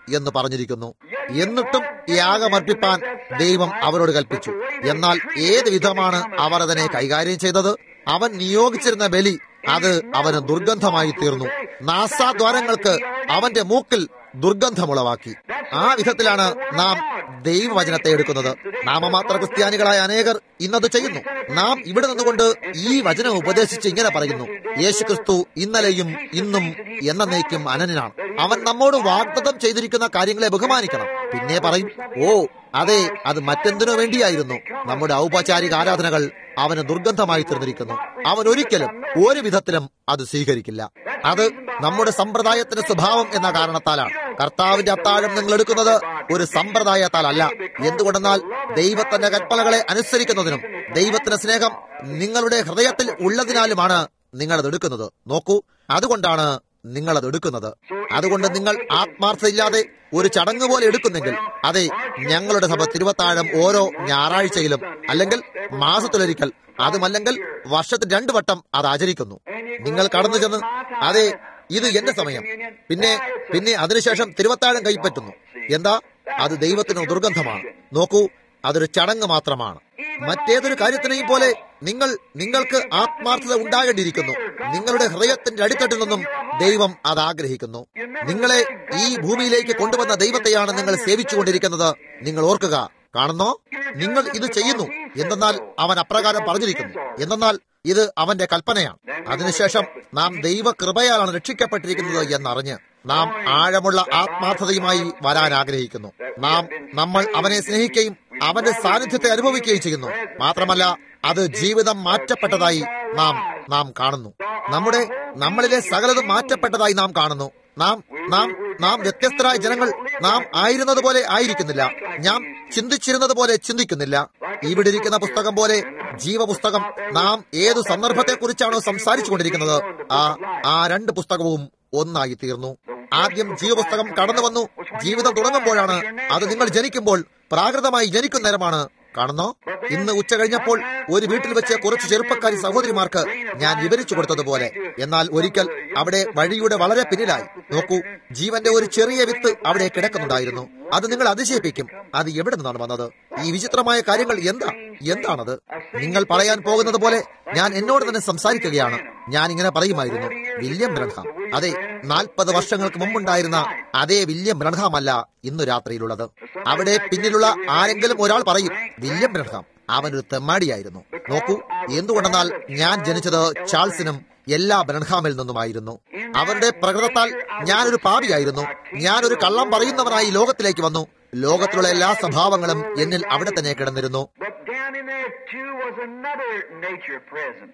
എന്ന് പറഞ്ഞിരിക്കുന്നു എന്നിട്ടും യാഗമർപ്പിപ്പാൻ ദൈവം അവരോട് കൽപ്പിച്ചു എന്നാൽ ഏത് വിധമാണ് അവർ അതിനെ കൈകാര്യം ചെയ്തത് അവൻ നിയോഗിച്ചിരുന്ന ബലി അത് അവന് ദുർഗന്ധമായി തീർന്നു നാസാദ്വാരങ്ങൾക്ക് അവന്റെ മൂക്കിൽ ദുർഗന്ധമുളവാക്കി ആ വിധത്തിലാണ് നാം ദൈവവചനത്തെ എടുക്കുന്നത് നാമമാത്ര ക്രിസ്ത്യാനികളായ അനേകർ ഇന്നത് ചെയ്യുന്നു നാം ഇവിടെ നിന്നുകൊണ്ട് ഈ വചനം ഉപദേശിച്ച് ഇങ്ങനെ പറയുന്നു യേശു ക്രിസ്തു ഇന്നലെയും ഇന്നും എന്നേക്കും അനന്യനാണ് അവൻ നമ്മോട് വാഗ്ദത്തം ചെയ്തിരിക്കുന്ന കാര്യങ്ങളെ ബഹുമാനിക്കണം പിന്നെ പറയും ഓ അതെ അത് മറ്റെന്തിനു വേണ്ടിയായിരുന്നു നമ്മുടെ ഔപചാരിക ആരാധനകൾ അവന് ദുർഗന്ധമായി തീർന്നിരിക്കുന്നു അവൻ ഒരിക്കലും ഒരു വിധത്തിലും അത് സ്വീകരിക്കില്ല അത് നമ്മുടെ സമ്പ്രദായത്തിന്റെ സ്വഭാവം എന്ന കാരണത്താലാണ് കർത്താവിന്റെ അത്താഴം നിങ്ങൾ എടുക്കുന്നത് ഒരു സമ്പ്രദായത്താലല്ല എന്തുകൊണ്ടെന്നാൽ ദൈവത്തിന്റെ കൽപ്പനകളെ അനുസരിക്കുന്നതിനും ദൈവത്തിന്റെ സ്നേഹം നിങ്ങളുടെ ഹൃദയത്തിൽ ഉള്ളതിനാലുമാണ് നിങ്ങൾ അത് എടുക്കുന്നത് നോക്കൂ അതുകൊണ്ടാണ് നിങ്ങൾ അത് എടുക്കുന്നത് അതുകൊണ്ട് നിങ്ങൾ ആത്മാർത്ഥയില്ലാതെ ഒരു ചടങ്ങ് പോലെ എടുക്കുന്നെങ്കിൽ അതെ ഞങ്ങളുടെ സഭ തിരുവത്താഴം ഓരോ ഞായറാഴ്ചയിലും അല്ലെങ്കിൽ മാസത്തിലൊരിക്കൽ അതുമല്ലെങ്കിൽ വർഷത്തിൽ രണ്ടു വട്ടം അത് ആചരിക്കുന്നു നിങ്ങൾ കടന്നു ചെന്ന് അതെ ഇത് എന്റെ സമയം പിന്നെ പിന്നെ അതിനുശേഷം തിരുവത്താഴം കൈപ്പറ്റുന്നു എന്താ അത് ദൈവത്തിന് ദുർഗന്ധമാണ് നോക്കൂ അതൊരു ചടങ്ങ് മാത്രമാണ് മറ്റേതൊരു കാര്യത്തിനെയും പോലെ നിങ്ങൾ നിങ്ങൾക്ക് ആത്മാർത്ഥത ഉണ്ടാകേണ്ടിയിരിക്കുന്നു നിങ്ങളുടെ ഹൃദയത്തിന്റെ അടിത്തട്ടിൽ നിന്നും ദൈവം അത് ആഗ്രഹിക്കുന്നു നിങ്ങളെ ഈ ഭൂമിയിലേക്ക് കൊണ്ടുവന്ന ദൈവത്തെയാണ് നിങ്ങൾ സേവിച്ചുകൊണ്ടിരിക്കുന്നത് നിങ്ങൾ ഓർക്കുക കാണുന്നോ നിങ്ങൾ ഇത് ചെയ്യുന്നു എന്തെന്നാൽ അവൻ അപ്രകാരം പറഞ്ഞിരിക്കുന്നു എന്തെന്നാൽ ഇത് അവന്റെ കൽപ്പനയാണ് അതിനുശേഷം നാം ദൈവകൃപയാലാണ് രക്ഷിക്കപ്പെട്ടിരിക്കുന്നത് എന്നറിഞ്ഞ് നാം ആഴമുള്ള ആത്മാർത്ഥതയുമായി വരാൻ ആഗ്രഹിക്കുന്നു നാം നമ്മൾ അവനെ സ്നേഹിക്കുകയും അവന്റെ സാന്നിധ്യത്തെ അനുഭവിക്കുകയും ചെയ്യുന്നു മാത്രമല്ല അത് ജീവിതം മാറ്റപ്പെട്ടതായി നാം നാം കാണുന്നു നമ്മുടെ നമ്മളിലെ സകലതും മാറ്റപ്പെട്ടതായി നാം കാണുന്നു നാം നാം നാം വ്യത്യസ്തരായ ജനങ്ങൾ നാം ആയിരുന്നത് പോലെ ആയിരിക്കുന്നില്ല നാം ചിന്തിച്ചിരുന്നത് പോലെ ചിന്തിക്കുന്നില്ല ഇവിടെ ഇരിക്കുന്ന പുസ്തകം പോലെ ജീവപുസ്തകം നാം ഏതു സന്ദർഭത്തെ കുറിച്ചാണോ സംസാരിച്ചു കൊണ്ടിരിക്കുന്നത് ആ ആ രണ്ട് പുസ്തകവും ഒന്നായി തീർന്നു ആദ്യം ജീവപുസ്തകം കടന്നു വന്നു ജീവിതം തുടങ്ങുമ്പോഴാണ് അത് നിങ്ങൾ ജനിക്കുമ്പോൾ പ്രാകൃതമായി ജനിക്കുന്ന നേരമാണ് കാണുന്നോ ഇന്ന് ഉച്ച കഴിഞ്ഞപ്പോൾ ഒരു വീട്ടിൽ വെച്ച് കുറച്ച് ചെറുപ്പക്കാരി സഹോദരിമാർക്ക് ഞാൻ വിവരിച്ചു കൊടുത്തതുപോലെ എന്നാൽ ഒരിക്കൽ അവിടെ വഴിയുടെ വളരെ പിന്നിലായി നോക്കൂ ജീവന്റെ ഒരു ചെറിയ വിത്ത് അവിടെ കിടക്കുന്നുണ്ടായിരുന്നു അത് നിങ്ങൾ അതിശയിപ്പിക്കും അത് എവിടെ നിന്നാണ് വന്നത് ഈ വിചിത്രമായ കാര്യങ്ങൾ എന്താ എന്താണത് നിങ്ങൾ പറയാൻ പോകുന്നത് പോലെ ഞാൻ എന്നോട് തന്നെ സംസാരിക്കുകയാണ് ഞാൻ ഇങ്ങനെ പറയുമായിരുന്നു വില്യം ബ്രൺഹാം അതെ നാൽപ്പത് വർഷങ്ങൾക്ക് മുമ്പുണ്ടായിരുന്ന അതേ വില്യം ബ്രൺഹാം അല്ല ഇന്നു രാത്രിയിലുള്ളത് അവിടെ പിന്നിലുള്ള ആരെങ്കിലും ഒരാൾ പറയും വില്യം ബ്രൺഹാം അവനൊരു തെമ്മാടിയായിരുന്നു നോക്കൂ എന്തുകൊണ്ടെന്നാൽ ഞാൻ ജനിച്ചത് ചാൾസിനും എല്ലാ ബ്രൺഹാമിൽ നിന്നുമായിരുന്നു അവരുടെ പ്രകൃതത്താൽ ഞാനൊരു പാപിയായിരുന്നു ഞാനൊരു കള്ളം പറയുന്നവനായി ലോകത്തിലേക്ക് വന്നു ലോകത്തിലുള്ള എല്ലാ സ്വഭാവങ്ങളും എന്നിൽ അവിടെ തന്നെ കിടന്നിരുന്നു But down in there too was another nature present.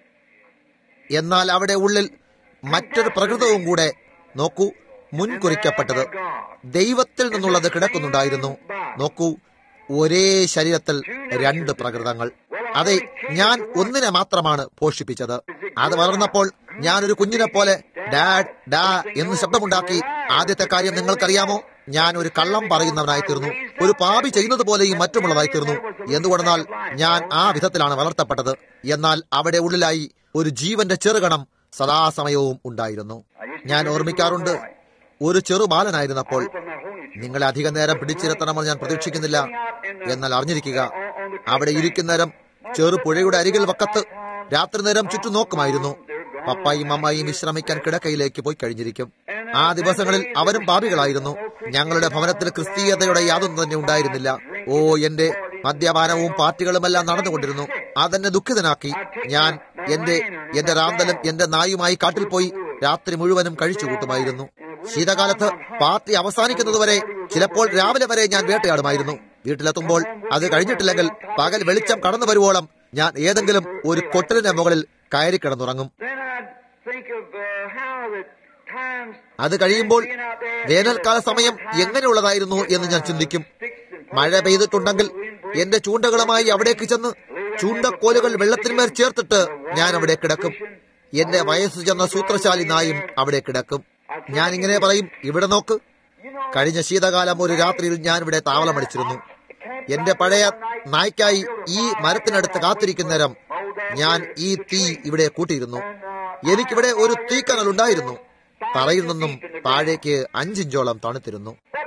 എന്നാൽ അവിടെ ഉള്ളിൽ മറ്റൊരു പ്രകൃതവും കൂടെ നോക്കൂ മുൻകുറിക്കപ്പെട്ടത് ദൈവത്തിൽ നിന്നുള്ളത് കിടക്കുന്നുണ്ടായിരുന്നു നോക്കൂ ഒരേ ശരീരത്തിൽ രണ്ട് പ്രകൃതങ്ങൾ അതെ ഞാൻ ഒന്നിനെ മാത്രമാണ് പോഷിപ്പിച്ചത് അത് വളർന്നപ്പോൾ ഞാനൊരു കുഞ്ഞിനെ പോലെ ഡാഡ് ഡാ എന്ന് ശബ്ദമുണ്ടാക്കി ആദ്യത്തെ കാര്യം നിങ്ങൾക്കറിയാമോ ഞാൻ ഒരു കള്ളം പറയുന്നവനായി തീർന്നു ഒരു പാപി ചെയ്യുന്നത് പോലെയും മറ്റുമുള്ളതായി തീർന്നു എന്തുകൊണ്ടെന്നാൽ ഞാൻ ആ വിധത്തിലാണ് വളർത്തപ്പെട്ടത് എന്നാൽ അവിടെ ഉള്ളിലായി ഒരു ജീവന്റെ ചെറുകണം സദാസമയവും ഉണ്ടായിരുന്നു ഞാൻ ഓർമ്മിക്കാറുണ്ട് ഒരു ചെറുബാലനായിരുന്നപ്പോൾ നിങ്ങളെ അധിക നേരം പിടിച്ചിരുത്തണമെന്ന് ഞാൻ പ്രതീക്ഷിക്കുന്നില്ല എന്നാൽ അറിഞ്ഞിരിക്കുക അവിടെ ഇരിക്കുന്നേരം ചെറു പുഴയുടെ അരികിൽ വക്കത്ത് രാത്രി നേരം ചുറ്റും നോക്കുമായിരുന്നു പപ്പായും അമ്മായും വിശ്രമിക്കാൻ കിടക്കയിലേക്ക് പോയി കഴിഞ്ഞിരിക്കും ആ ദിവസങ്ങളിൽ അവരും പാപികളായിരുന്നു ഞങ്ങളുടെ ഭവനത്തിൽ ക്രിസ്തീയതയുടെ യാതൊന്നും തന്നെ ഉണ്ടായിരുന്നില്ല ഓ എന്റെ മദ്യപാനവും പാർട്ടികളുമെല്ലാം നടന്നുകൊണ്ടിരുന്നു അതെന്നെ ദുഃഖിതനാക്കി ഞാൻ എന്റെ എന്റെ റാന്തലും എന്റെ നായുമായി കാട്ടിൽ പോയി രാത്രി മുഴുവനും കഴിച്ചു കൂട്ടുമായിരുന്നു ശീതകാലത്ത് പാർട്ടി അവസാനിക്കുന്നതുവരെ ചിലപ്പോൾ രാവിലെ വരെ ഞാൻ വേട്ടയാടുമായിരുന്നു വീട്ടിലെത്തുമ്പോൾ അത് കഴിഞ്ഞിട്ടില്ലെങ്കിൽ പകൽ വെളിച്ചം കടന്നു വരുവോളം ഞാൻ ഏതെങ്കിലും ഒരു കൊട്ടലിന്റെ മുകളിൽ കയറി കിടന്നുറങ്ങും Then I'd think of uh, how the times അത് കഴിയുമ്പോൾ വേനൽക്കാല സമയം എങ്ങനെയുള്ളതായിരുന്നു എന്ന് ഞാൻ ചിന്തിക്കും മഴ പെയ്തിട്ടുണ്ടെങ്കിൽ എന്റെ ചൂണ്ടകളുമായി അവിടേക്ക് ചെന്ന് ചൂണ്ടക്കോലുകൾ വെള്ളത്തിന്മേൽ ചേർത്തിട്ട് ഞാൻ അവിടെ കിടക്കും എന്റെ വയസ്സ് ചെന്ന സൂത്രശാലി നായും അവിടെ കിടക്കും ഞാൻ ഇങ്ങനെ പറയും ഇവിടെ നോക്ക് കഴിഞ്ഞ ശീതകാലം ഒരു രാത്രിയിൽ ഞാൻ ഇവിടെ താവളമടിച്ചിരുന്നു എന്റെ പഴയ നായ്ക്കായി ഈ മരത്തിനടുത്ത് കാത്തിരിക്കുന്നേരം ഞാൻ ഈ തീ ഇവിടെ കൂട്ടിയിരുന്നു എനിക്കിവിടെ ഒരു തീക്കനൽ ഉണ്ടായിരുന്നു തറയിൽ നിന്നും താഴേക്ക് അഞ്ചിഞ്ചോളം തണുത്തിരുന്നു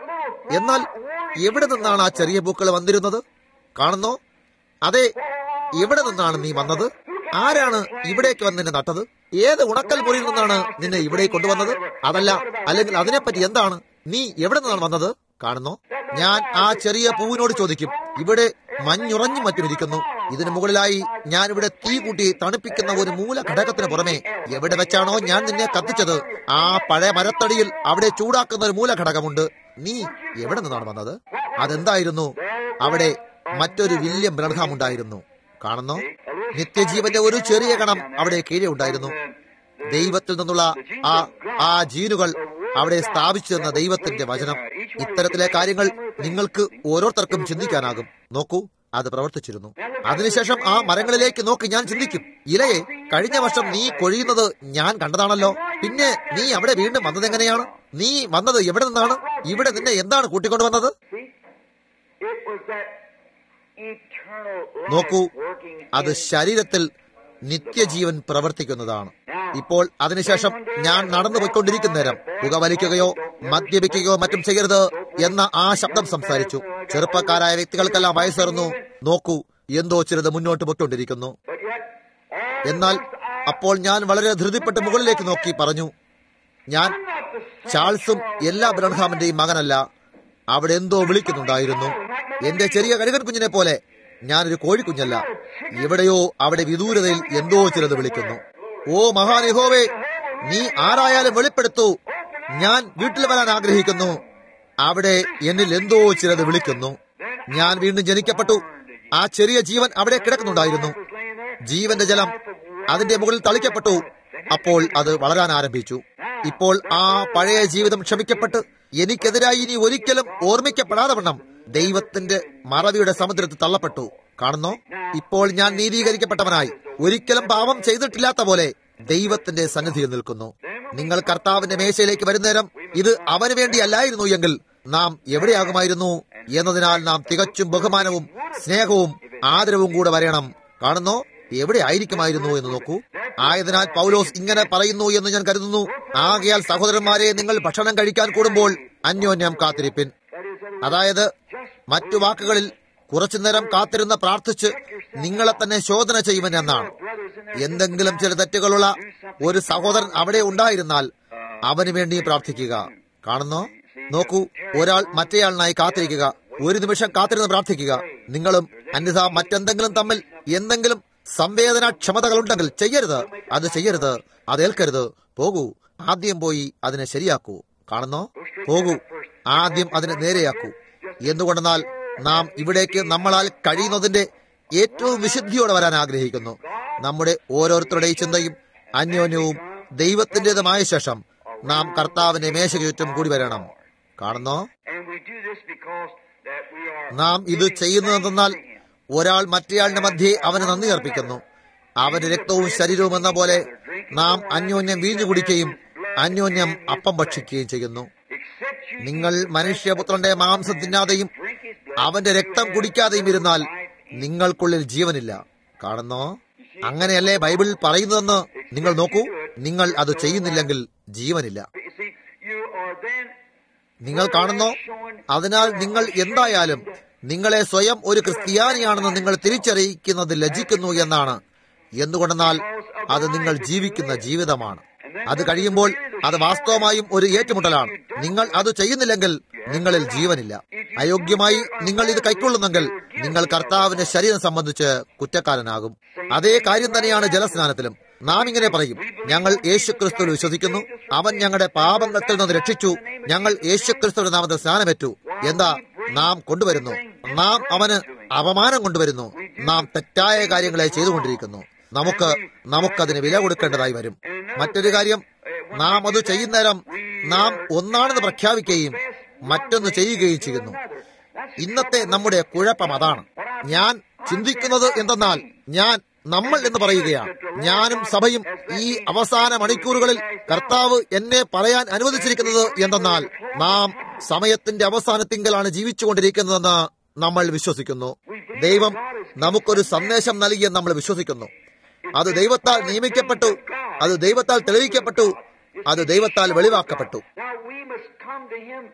എന്നാൽ എവിടെ നിന്നാണ് ആ ചെറിയ പൂക്കൾ വന്നിരുന്നത് കാണുന്നോ അതെ എവിടെ നിന്നാണ് നീ വന്നത് ആരാണ് ഇവിടേക്ക് വന്ന് നിന്നെ നട്ടത് ഏത് ഉണക്കൽ മുറിയിൽ നിന്നാണ് നിന്നെ ഇവിടേക്ക് കൊണ്ടുവന്നത് അതല്ല അല്ലെങ്കിൽ അതിനെപ്പറ്റി എന്താണ് നീ എവിടെ നിന്നാണ് വന്നത് കാണുന്നോ ഞാൻ ആ ചെറിയ പൂവിനോട് ചോദിക്കും ഇവിടെ മഞ്ഞുറഞ്ഞു മറ്റുമിരിക്കുന്നു ഇതിനു മുകളിലായി ഞാൻ ഇവിടെ തീ കൂട്ടി തണുപ്പിക്കുന്ന ഒരു മൂല ഘടകത്തിന് പുറമെ എവിടെ വെച്ചാണോ ഞാൻ നിന്നെ കത്തിച്ചത് ആ പഴയ മരത്തടിയിൽ അവിടെ ചൂടാക്കുന്ന ഒരു മൂല ഘടകമുണ്ട് നീ എവിടെ നിന്നാണ് വന്നത് അതെന്തായിരുന്നു അവിടെ മറ്റൊരു വില്യം ബ്രഹ്മാം ഉണ്ടായിരുന്നു കാണുന്നോ നിത്യജീവന്റെ ഒരു ചെറിയ കണം അവിടെ കീഴെ ഉണ്ടായിരുന്നു ദൈവത്തിൽ നിന്നുള്ള ആ ആ ജീനുകൾ അവിടെ സ്ഥാപിച്ചു തന്ന ദൈവത്തിന്റെ വചനം ഇത്തരത്തിലെ കാര്യങ്ങൾ നിങ്ങൾക്ക് ഓരോരുത്തർക്കും ചിന്തിക്കാനാകും നോക്കൂ അത് പ്രവർത്തിച്ചിരുന്നു അതിനുശേഷം ആ മരങ്ങളിലേക്ക് നോക്കി ഞാൻ ചിന്തിക്കും ഇലയെ കഴിഞ്ഞ വർഷം നീ കൊഴിയുന്നത് ഞാൻ കണ്ടതാണല്ലോ പിന്നെ നീ അവിടെ വീണ്ടും വന്നത് എങ്ങനെയാണ് നീ വന്നത് എവിടെ നിന്നാണ് ഇവിടെ നിന്നെ എന്താണ് കൂട്ടിക്കൊണ്ടുവന്നത് See, it was that eternal നോക്കൂ life working അത് in ശരീരത്തിൽ നിത്യജീവൻ പ്രവർത്തിക്കുന്നതാണ് ഇപ്പോൾ അതിനുശേഷം ഞാൻ നടന്നു പോയിക്കൊണ്ടിരിക്കുന്ന നേരം പുകവലിക്കുകയോ മദ്യപിക്കുകയോ മറ്റും ചെയ്യരുത് എന്ന ആ ശബ്ദം സംസാരിച്ചു ചെറുപ്പക്കാരായ വ്യക്തികൾക്കെല്ലാം വയസ്സേറുന്നു നോക്കൂ എന്തോ ചിലത് മുന്നോട്ട് പോയിക്കൊണ്ടിരിക്കുന്നു But yet, all എന്നാൽ അപ്പോൾ ഞാൻ വളരെ ധൃതിപ്പെട്ട് മുകളിലേക്ക് നോക്കി പറഞ്ഞു ഞാൻ I'm not the son ചാൾസും എല്ലാ ബ്രഹ്മാമിന്റെയും മകനല്ല അവിടെ എന്തോ വിളിക്കുന്നുണ്ടായിരുന്നു എന്റെ ചെറിയ കഴുകൻ കുഞ്ഞിനെ പോലെ ഞാനൊരു കോഴിക്കുഞ്ഞല്ല എവിടെയോ അവിടെ വിദൂരതയിൽ എന്തോ ചിലത് വിളിക്കുന്നു ഓ മഹാനിഹോവേ നീ ആരായാലും വെളിപ്പെടുത്തൂ ഞാൻ വീട്ടിൽ വരാൻ ആഗ്രഹിക്കുന്നു അവിടെ എന്നിൽ എന്തോ ചിലത് വിളിക്കുന്നു ഞാൻ വീണ്ടും ജനിക്കപ്പെട്ടു ആ ചെറിയ ജീവൻ അവിടെ കിടക്കുന്നുണ്ടായിരുന്നു ജീവന്റെ ജലം അതിന്റെ മുകളിൽ തളിക്കപ്പെട്ടു അപ്പോൾ അത് വളരാൻ ആരംഭിച്ചു ഇപ്പോൾ ആ പഴയ ജീവിതം ക്ഷമിക്കപ്പെട്ട് എനിക്കെതിരായി ഇനി ഒരിക്കലും ഓർമ്മിക്കപ്പെടാതെ വണ്ണം ദൈവത്തിന്റെ മറവിയുടെ സമുദ്രത്തിൽ തള്ളപ്പെട്ടു കാണുന്നോ ഇപ്പോൾ ഞാൻ നീതീകരിക്കപ്പെട്ടവനായി ഒരിക്കലും പാപം ചെയ്തിട്ടില്ലാത്ത പോലെ ദൈവത്തിന്റെ സന്നിധിയിൽ നിൽക്കുന്നു നിങ്ങൾ കർത്താവിന്റെ മേശയിലേക്ക് വരുന്നേരം ഇത് അവന് വേണ്ടിയല്ലായിരുന്നു എങ്കിൽ നാം എവിടെയാകുമായിരുന്നു എന്നതിനാൽ നാം തികച്ചും ബഹുമാനവും സ്നേഹവും ആദരവും കൂടെ വരണം കാണുന്നോ എവിടെ ആയിരിക്കുമായിരുന്നു എന്ന് നോക്കൂ ആയതിനാൽ പൗലോസ് ഇങ്ങനെ പറയുന്നു എന്ന് ഞാൻ കരുതുന്നു ആകയാൽ സഹോദരന്മാരെ നിങ്ങൾ ഭക്ഷണം കഴിക്കാൻ കൂടുമ്പോൾ അന്യോന്യം കാത്തിരിപ്പിൻ അതായത് മറ്റു വാക്കുകളിൽ കുറച്ചുനേരം കാത്തിരുന്ന് പ്രാർത്ഥിച്ച് നിങ്ങളെ തന്നെ ശോധന ചെയ്യുമെന്ന് എന്നാണ് എന്തെങ്കിലും ചില തെറ്റുകളുള്ള ഒരു സഹോദരൻ അവിടെ ഉണ്ടായിരുന്നാൽ അവന് വേണ്ടി പ്രാർത്ഥിക്കുക കാണുന്നോ നോക്കൂ ഒരാൾ മറ്റേയാളിനായി കാത്തിരിക്കുക ഒരു നിമിഷം കാത്തിരുന്ന് പ്രാർത്ഥിക്കുക നിങ്ങളും അന്യഥ മറ്റെന്തെങ്കിലും തമ്മിൽ എന്തെങ്കിലും സംവേദനാക്ഷമതകളുണ്ടെങ്കിൽ ചെയ്യരുത് അത് ചെയ്യരുത് അത് ഏൽക്കരുത് പോകൂ ആദ്യം പോയി അതിനെ ശരിയാക്കൂ കാണുന്നോ പോകൂ ആദ്യം അതിനെ നേരെയാക്കൂ എന്തുകൊണ്ടെന്നാൽ നാം ഇവിടേക്ക് നമ്മളാൽ കഴിയുന്നതിന്റെ ഏറ്റവും വിശുദ്ധിയോടെ വരാൻ ആഗ്രഹിക്കുന്നു നമ്മുടെ ഓരോരുത്തരുടെയും ചിന്തയും അന്യോന്യവും ദൈവത്തിന്റേതുമായ ശേഷം നാം കർത്താവിന്റെ മേശയ്ക്ക് ചുറ്റും കൂടി വരണം കാണുന്നോ And we do this because that we are നാം ഇത് ചെയ്യുന്നതെന്നാൽ ഒരാൾ മറ്റേയാളുടെ മധ്യേ അവന് നന്ദി അർപ്പിക്കുന്നു അവന്റെ രക്തവും ശരീരവും എന്ന പോലെ നാം അന്യോന്യം വീഞ്ഞു കുടിക്കുകയും അന്യോന്യം അപ്പം ഭക്ഷിക്കുകയും ചെയ്യുന്നു except you നിങ്ങൾ മനുഷ്യപുത്രന്റെ മാംസം തിന്നാതെയും അവന്റെ രക്തം കുടിക്കാതെയും ഇരുന്നാൽ നിങ്ങൾക്കുള്ളിൽ ജീവനില്ല കാണുന്നോ അങ്ങനെയല്ലേ ബൈബിൾ പറയുന്നതെന്ന് നിങ്ങൾ നോക്കൂ നിങ്ങൾ അത് ചെയ്യുന്നില്ലെങ്കിൽ ജീവനില്ല you see you are then നിങ്ങൾ കാണുന്നോ അതിനാൽ നിങ്ങൾ എന്തായാലും നിങ്ങളെ സ്വയം ഒരു ക്രിസ്ത്യാനിയാണെന്ന് നിങ്ങൾ തിരിച്ചറിയിക്കുന്നത് ലജിക്കുന്നു എന്നാണ് എന്തുകൊണ്ടെന്നാൽ അത് നിങ്ങൾ ജീവിക്കുന്ന ജീവിതമാണ് അത് കഴിയുമ്പോൾ അത് വാസ്തവമായും ഒരു ഏറ്റുമുട്ടലാണ് നിങ്ങൾ അത് ചെയ്യുന്നില്ലെങ്കിൽ നിങ്ങളിൽ ജീവനില്ല അയോഗ്യമായി നിങ്ങൾ ഇത് കൈക്കൊള്ളുന്നെങ്കിൽ നിങ്ങൾ കർത്താവിന്റെ ശരീരം സംബന്ധിച്ച് കുറ്റക്കാരനാകും അതേ കാര്യം തന്നെയാണ് ജലസ്നാനത്തിലും നാം ഇങ്ങനെ പറയും ഞങ്ങൾ യേശുക്രിസ്തുവിൽ വിശ്വസിക്കുന്നു അവൻ ഞങ്ങളുടെ പാപങ്ങളിൽ നിന്ന് രക്ഷിച്ചു ഞങ്ങൾ യേശുക്രിസ്തുവിന്റെ നാമത്തിൽ സ്നാനമേറ്റു എന്താ നാം കൊണ്ടുവരുന്നു നാം അവന് അപമാനം കൊണ്ടുവരുന്നു നാം തെറ്റായ കാര്യങ്ങളെ ചെയ്തുകൊണ്ടിരിക്കുന്നു നമുക്ക് നമുക്കതിന് വില കൊടുക്കേണ്ടതായി വരും മറ്റൊരു കാര്യം നാം അത് ചെയ്യുന്നേരം നാം ഒന്നാണെന്ന് പ്രഖ്യാപിക്കുകയും മറ്റൊന്ന് ചെയ്യുകയും ചെയ്യുന്നു ഇന്നത്തെ നമ്മുടെ കുഴപ്പം അതാണ് ഞാൻ ചിന്തിക്കുന്നത് എന്തെന്നാൽ ഞാൻ നമ്മൾ എന്ന് പറയുകയാണ് ഞാനും സഭയും ഈ അവസാന മണിക്കൂറുകളിൽ കർത്താവ് എന്നെ പറയാൻ അനുവദിച്ചിരിക്കുന്നത് എന്തെന്നാൽ നാം സമയത്തിന്റെ അവസാനത്തിങ്കലാണ് ജീവിച്ചുകൊണ്ടിരിക്കുന്നതെന്ന് നമ്മൾ വിശ്വസിക്കുന്നു ദൈവം നമുക്കൊരു സന്ദേശം നൽകിയെന്ന് നമ്മൾ വിശ്വസിക്കുന്നു അത് ദൈവത്താൽ നിയമിക്കപ്പെട്ടു അത് ദൈവത്താൽ തെളിയിക്കപ്പെട്ടു അത് ദൈവത്താൽ വെളിവാക്കപ്പെട്ടു now we must come to him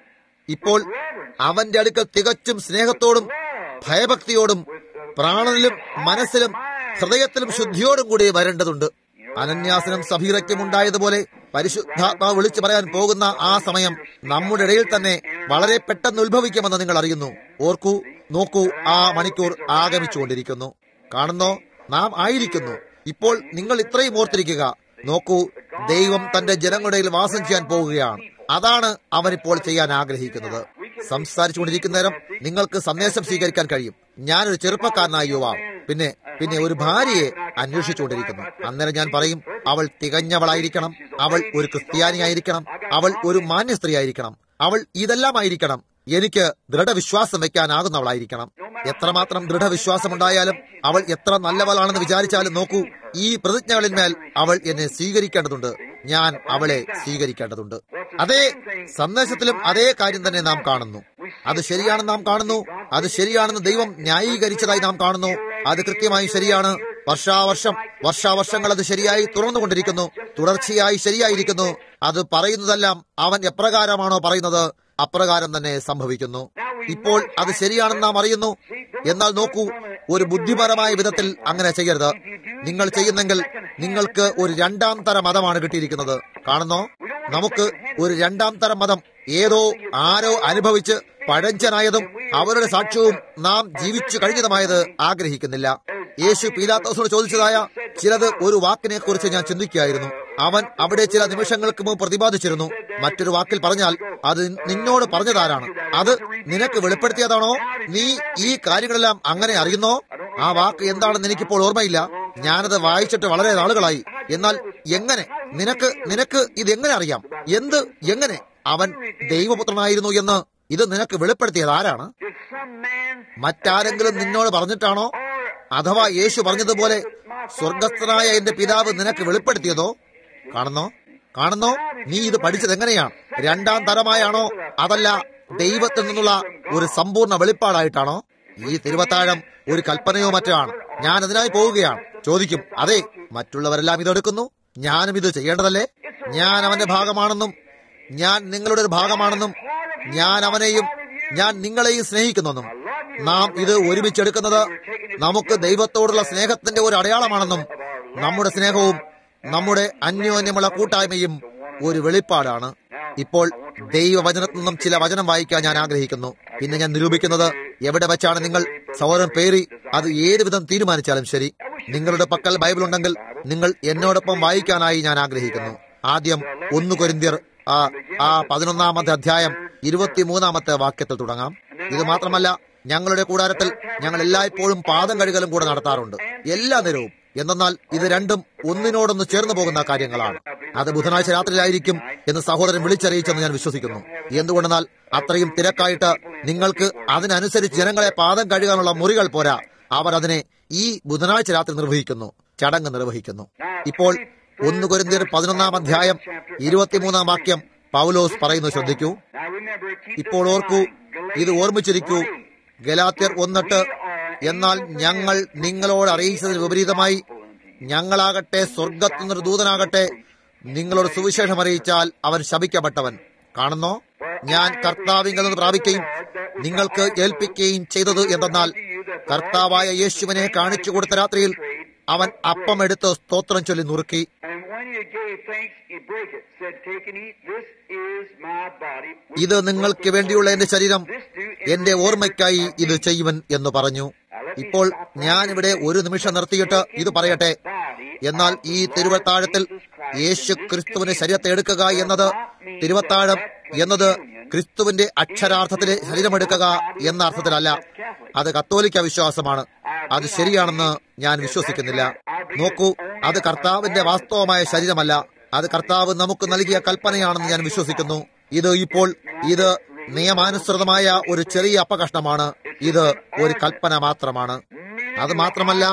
ഇപ്പോൾ അവന്റെ അടുക്കൽ തികച്ചും സ്നേഹത്തോടും ഭയഭക്തിയോടും പ്രാണനിലും മനസ്സിലും ഹൃദയത്തിലും ശുദ്ധിയോടും കൂടി വരേണ്ടതുണ്ട് അനന്യാസനം സഭീറയ്ക്കും ഉണ്ടായതുപോലെ പരിശുദ്ധാത്മാവ് വിളിച്ചു പറയാൻ പോകുന്ന ആ സമയം നമ്മുടെ ഇടയിൽ തന്നെ വളരെ പെട്ടെന്ന് ഉത്ഭവിക്കുമെന്ന് നിങ്ങൾ അറിയുന്നു ഓർക്കൂ നോക്കൂ ആ മണിക്കൂർ ആഗമിച്ചുകൊണ്ടിരിക്കുന്നു കാണുന്നോ നാം ആയിരിക്കുന്നു ഇപ്പോൾ നിങ്ങൾ ഇത്രയും ഓർത്തിരിക്കുക നോക്കൂ ദൈവം തന്റെ ജനങ്ങളുടെ ഇടയിൽ വാസം ചെയ്യാൻ പോവുകയാണ് അതാണ് അവൻ ഇപ്പോൾ ചെയ്യാൻ ആഗ്രഹിക്കുന്നത് സംസാരിച്ചുകൊണ്ടിരിക്കുന്ന നേരം നിങ്ങൾക്ക് സന്ദേശം സ്വീകരിക്കാൻ കഴിയും ഞാനൊരു ചെറുപ്പക്കാരനായ യുവാവ് പിന്നെ പിന്നെ ഒരു ഭാര്യയെ അന്വേഷിച്ചുകൊണ്ടിരിക്കുന്നു അന്നേരം ഞാൻ പറയും അവൾ തികഞ്ഞവളായിരിക്കണം അവൾ ഒരു ക്രിസ്ത്യാനിയായിരിക്കണം അവൾ ഒരു മാന്യ സ്ത്രീ ആയിരിക്കണം അവൾ ഇതെല്ലാം ആയിരിക്കണം എനിക്ക് ദൃഢവിശ്വാസം വെക്കാനാകുന്നവളായിരിക്കണം എത്രമാത്രം ദൃഢവിശ്വാസം ഉണ്ടായാലും അവൾ എത്ര നല്ലവളാണെന്ന് വിചാരിച്ചാലും നോക്കൂ ഈ പ്രതിജ്ഞകളിന്മേൽ അവൾ എന്നെ സ്വീകരിക്കേണ്ടതുണ്ട് ഞാൻ അവളെ സ്വീകരിക്കേണ്ടതുണ്ട് അതേ സന്ദേശത്തിലും അതേ കാര്യം തന്നെ നാം കാണുന്നു അത് ശരിയാണെന്ന് നാം കാണുന്നു അത് ശരിയാണെന്ന് ദൈവം ന്യായീകരിച്ചതായി നാം കാണുന്നു അത് കൃത്യമായി ശരിയാണ് വർഷാവർഷം വർഷാവർഷങ്ങൾ അത് ശരിയായി തുറന്നുകൊണ്ടിരിക്കുന്നു തുടർച്ചയായി ശരിയായിരിക്കുന്നു അത് പറയുന്നതെല്ലാം അവൻ എപ്രകാരമാണോ പറയുന്നത് അപ്രകാരം തന്നെ സംഭവിക്കുന്നു ഇപ്പോൾ അത് ശരിയാണെന്ന് നാം അറിയുന്നു എന്നാൽ നോക്കൂ ഒരു ബുദ്ധിപരമായ വിധത്തിൽ അങ്ങനെ ചെയ്യരുത് നിങ്ങൾ ചെയ്യുന്നെങ്കിൽ നിങ്ങൾക്ക് ഒരു രണ്ടാം തരം മതമാണ് കിട്ടിയിരിക്കുന്നത് കാണുന്നോ നമുക്ക് ഒരു രണ്ടാം തരം മതം ഏതോ ആരോ അനുഭവിച്ച് പഴഞ്ചനായതും അവരുടെ സാക്ഷ്യവും നാം ജീവിച്ചു കഴിഞ്ഞതുമായത് ആഗ്രഹിക്കുന്നില്ല യേശു പീലാത്തോസിനോട് ചോദിച്ചതായ ചിലത് ഒരു വാക്കിനെ കുറിച്ച് ഞാൻ ചിന്തിക്കുകയായിരുന്നു അവൻ അവിടെ ചില നിമിഷങ്ങൾക്ക് മുമ്പ് പ്രതിപാദിച്ചിരുന്നു മറ്റൊരു വാക്കിൽ പറഞ്ഞാൽ അത് നിന്നോട് പറഞ്ഞതാരാണ് അത് നിനക്ക് വെളിപ്പെടുത്തിയതാണോ നീ ഈ കാര്യങ്ങളെല്ലാം അങ്ങനെ അറിയുന്നോ ആ വാക്ക് എന്താണെന്ന് എനിക്കിപ്പോൾ ഓർമ്മയില്ല ഞാനത് വായിച്ചിട്ട് വളരെ നാളുകളായി എന്നാൽ എങ്ങനെ നിനക്ക് നിനക്ക് ഇത് എങ്ങനെ അറിയാം എന്ത് എങ്ങനെ അവൻ ദൈവപുത്രനായിരുന്നു എന്ന് ഇത് നിനക്ക് വെളിപ്പെടുത്തിയത് ആരാണ് Did some man മറ്റാരെങ്കിലും നിന്നോട് പറഞ്ഞിട്ടാണോ അഥവാ യേശു പറഞ്ഞതുപോലെ സ്വർഗസ്ഥനായ എന്റെ പിതാവ് നിനക്ക് വെളിപ്പെടുത്തിയതോ കാണുന്നോ കാണുന്നോ നീ ഇത് പഠിച്ചത് എങ്ങനെയാണ് രണ്ടാം തരമായാണോ അതല്ല ദൈവത്തിൽ നിന്നുള്ള ഒരു സമ്പൂർണ്ണ വെളിപ്പാടായിട്ടാണോ ഈ തിരുവത്താഴം ഒരു കൽപ്പനയോ മറ്റോ ആണ് ഞാൻ അതിനായി പോവുകയാണ് ചോദിക്കും അതെ മറ്റുള്ളവരെല്ലാം ഇതെടുക്കുന്നു ഞാനും ഇത് ചെയ്യേണ്ടതല്ലേ ഞാൻ അവന്റെ ഭാഗമാണെന്നും ഞാൻ നിങ്ങളുടെ ഒരു ഭാഗമാണെന്നും ഞാൻ അവനെയും ഞാൻ നിങ്ങളെയും സ്നേഹിക്കുന്നെന്നും നാം ഇത് ഒരുമിച്ചെടുക്കുന്നത് നമുക്ക് ദൈവത്തോടുള്ള സ്നേഹത്തിന്റെ ഒരു അടയാളമാണെന്നും നമ്മുടെ സ്നേഹവും നമ്മുടെ അന്യോന്യമുള്ള കൂട്ടായ്മയും ഒരു വെളിപ്പാടാണ് ഇപ്പോൾ ദൈവവചനത്തിൽ നിന്നും ചില വചനം വായിക്കാൻ ഞാൻ ആഗ്രഹിക്കുന്നു പിന്നെ ഞാൻ നിരൂപിക്കുന്നത് എവിടെ വെച്ചാണ് നിങ്ങൾ സഹോദരൻ പേറി അത് ഏത് വിധം തീരുമാനിച്ചാലും ശരി നിങ്ങളുടെ പക്കൽ ബൈബിൾ ഉണ്ടെങ്കിൽ നിങ്ങൾ എന്നോടൊപ്പം വായിക്കാനായി ഞാൻ ആഗ്രഹിക്കുന്നു ആദ്യം ഒന്ന് കൊരിന്തിയർ ആ ആ പതിനൊന്നാമത്തെ അധ്യായം ഇരുപത്തിമൂന്നാമത്തെ വാക്യത്തിൽ തുടങ്ങാം ഇത് മാത്രമല്ല ഞങ്ങളുടെ കൂടാരത്തിൽ ഞങ്ങൾ എല്ലായ്പ്പോഴും പാദം കഴുകലും കൂടെ നടത്താറുണ്ട് എല്ലാ നേരവും എന്തെന്നാൽ ഇത് രണ്ടും ഒന്നിനോടൊന്ന് ചേർന്ന് പോകുന്ന കാര്യങ്ങളാണ് അത് ബുധനാഴ്ച രാത്രിയിലായിരിക്കും എന്ന് സഹോദരൻ വിളിച്ചറിയിച്ചെന്ന് ഞാൻ വിശ്വസിക്കുന്നു എന്തുകൊണ്ടെന്നാൽ അത്രയും തിരക്കായിട്ട് നിങ്ങൾക്ക് അതിനനുസരിച്ച് ജനങ്ങളെ പാദം കഴുകാനുള്ള മുറികൾ പോരാ അവർ അതിനെ ഈ ബുധനാഴ്ച രാത്രി നിർവഹിക്കുന്നു ചടങ്ങ് നിർവഹിക്കുന്നു ഇപ്പോൾ ഒന്ന് കുരുന്തിയർ പതിനൊന്നാം അധ്യായം ഇരുപത്തിമൂന്നാം വാക്യം പൗലോസ് പറയുന്നു ശ്രദ്ധിക്കൂ Now remember, keep ഇപ്പോൾ this in ഓർക്കൂ mind. ഇത് ഓർമ്മിച്ചിരിക്കൂ ഗലാത്യർ ഒന്നിട്ട് എന്നാൽ ഞങ്ങൾ നിങ്ങളോട് അറിയിച്ചതിന് വിപരീതമായി ഞങ്ങളാകട്ടെ സ്വർഗത്തു നിന്നൊരു ദൂതനാകട്ടെ നിങ്ങളോട് സുവിശേഷം അറിയിച്ചാൽ അവൻ ശപിക്കപ്പെട്ടവൻ കാണുന്നോ ഞാൻ കർത്താവിങ്കിൽ നിന്ന് പ്രാപിക്കുകയും നിങ്ങൾക്ക് ഏൽപ്പിക്കുകയും ചെയ്തത് എന്തെന്നാൽ കർത്താവായ യേശുവിനെ കാണിച്ചു കൊടുത്ത രാത്രിയിൽ അവൻ അപ്പം എടുത്ത് സ്തോത്രം ചൊല്ലി നുറുക്കി And when he gave thanks, he brake it, said, Take and eat, this is my body. which ഇത് is നിങ്ങൾക്ക് broken വേണ്ടിയുള്ള for you. എന്റെ ശരീരം This do in എന്റെ ഓർമ്മയ്ക്കായി ഇത് ചെയ്യുവൻ എന്ന് പറഞ്ഞു ഇപ്പോൾ ഞാനിവിടെ ഒരു നിമിഷം നിർത്തിയിട്ട് ഇത് പറയട്ടെ എന്നാൽ ഈ തിരുവത്താഴത്തിൽ യേശു ക്രിസ്തുവിന്റെ ശരീരത്തെ എടുക്കുക എന്നത് തിരുവത്താഴം എന്നത് ക്രിസ്തുവിന്റെ അക്ഷരാർത്ഥത്തിലെ ശരീരമെടുക്കുക എന്ന അർത്ഥത്തിലല്ല അത് കത്തോലിക്ക വിശ്വാസമാണ് അത് ശരിയാണെന്ന് ഞാൻ വിശ്വസിക്കുന്നില്ല നോക്കൂ അത് കർത്താവിന്റെ വാസ്തവമായ ശരീരമല്ല അത് കർത്താവ് നമുക്ക് നൽകിയ കൽപ്പനയാണെന്ന് ഞാൻ വിശ്വസിക്കുന്നു ഇത് ഇപ്പോൾ ഇത് നിയമാനുസൃതമായ ഒരു ചെറിയ അപകഷ്ണമാണ് ഇത് ഒരു കൽപ്പന മാത്രമാണ് അത് മാത്രമല്ല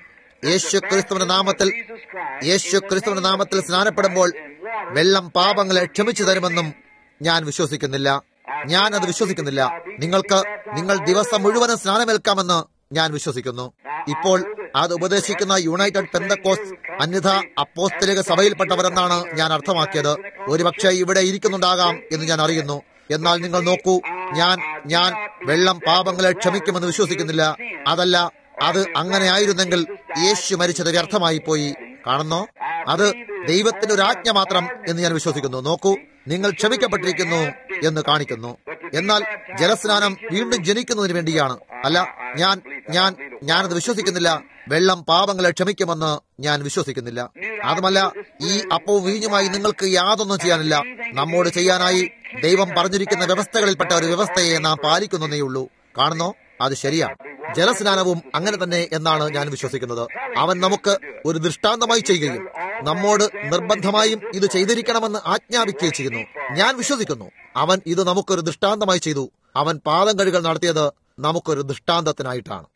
യേശു ക്രിസ്തുവിന്റെ നാമത്തിൽ യേശു ക്രിസ്തുവിന്റെ നാമത്തിൽ സ്നാനപ്പെടുമ്പോൾ വെള്ളം പാപങ്ങളെ ക്ഷമിച്ചു തരുമെന്നും ഞാൻ വിശ്വസിക്കുന്നില്ല ഞാൻ അത് വിശ്വസിക്കുന്നില്ല നിങ്ങൾക്ക് നിങ്ങൾ ദിവസം മുഴുവനും സ്നാനമേൽക്കാമെന്ന് ഞാൻ വിശ്വസിക്കുന്നു ഇപ്പോൾ അത് ഉപദേശിക്കുന്ന യുണൈറ്റഡ് പെന്തക്കോസ് അന്യഥ അപ്പോസ്തലിക സഭയിൽപ്പെട്ടവരെന്നാണ് ഞാൻ അർത്ഥമാക്കിയത് ഒരുപക്ഷെ ഇവിടെ ഇരിക്കുന്നുണ്ടാകാം എന്ന് ഞാൻ അറിയുന്നു എന്നാൽ നിങ്ങൾ നോക്കൂ ഞാൻ ഞാൻ വെള്ളം പാപങ്ങളെ ക്ഷമിക്കുമെന്ന് വിശ്വസിക്കുന്നില്ല അതല്ല അത് അങ്ങനെ ആയിരുന്നെങ്കിൽ യേശു മരിച്ചത് വ്യർത്ഥമായി പോയി കാണുന്നോ അത് ദൈവത്തിന്റെ ഒരു ആജ്ഞ മാത്രം എന്ന് ഞാൻ വിശ്വസിക്കുന്നു നോക്കൂ നിങ്ങൾ ക്ഷമിക്കപ്പെട്ടിരിക്കുന്നു എന്ന് കാണിക്കുന്നു എന്നാൽ ജലസ്നാനം വീണ്ടും ജനിക്കുന്നതിന് വേണ്ടിയാണ് അല്ല ഞാൻ ഞാൻ ഞാനത് വിശ്വസിക്കുന്നില്ല വെള്ളം പാപങ്ങളെ ക്ഷമിക്കുമെന്ന് ഞാൻ വിശ്വസിക്കുന്നില്ല അതുമല്ല ഈ അപ്പവും വീഞ്ഞുമായി നിങ്ങൾക്ക് യാതൊന്നും ചെയ്യാനില്ല നമ്മോട് ചെയ്യാനായി ദൈവം പറഞ്ഞിരിക്കുന്ന വ്യവസ്ഥകളിൽപ്പെട്ട ഒരു വ്യവസ്ഥയെ നാം പാലിക്കുന്നതേ ഉള്ളൂ കാണുന്നോ അത് ശരിയാണ് ജലസ്നാനവും അങ്ങനെ തന്നെ എന്നാണ് ഞാൻ വിശ്വസിക്കുന്നത് അവൻ നമുക്ക് ഒരു ദൃഷ്ടാന്തമായി ചെയ്യുകയും നമ്മോട് നിർബന്ധമായും ഇത് ചെയ്തിരിക്കണമെന്ന് ആജ്ഞാപിക്കുകയും ചെയ്യുന്നു ഞാൻ വിശ്വസിക്കുന്നു അവൻ ഇത് നമുക്കൊരു ദൃഷ്ടാന്തമായി ചെയ്തു അവൻ പാദം കഴുകൽ നടത്തിയത് നമുക്കൊരു ദൃഷ്ടാന്തത്തിനായിട്ടാണ്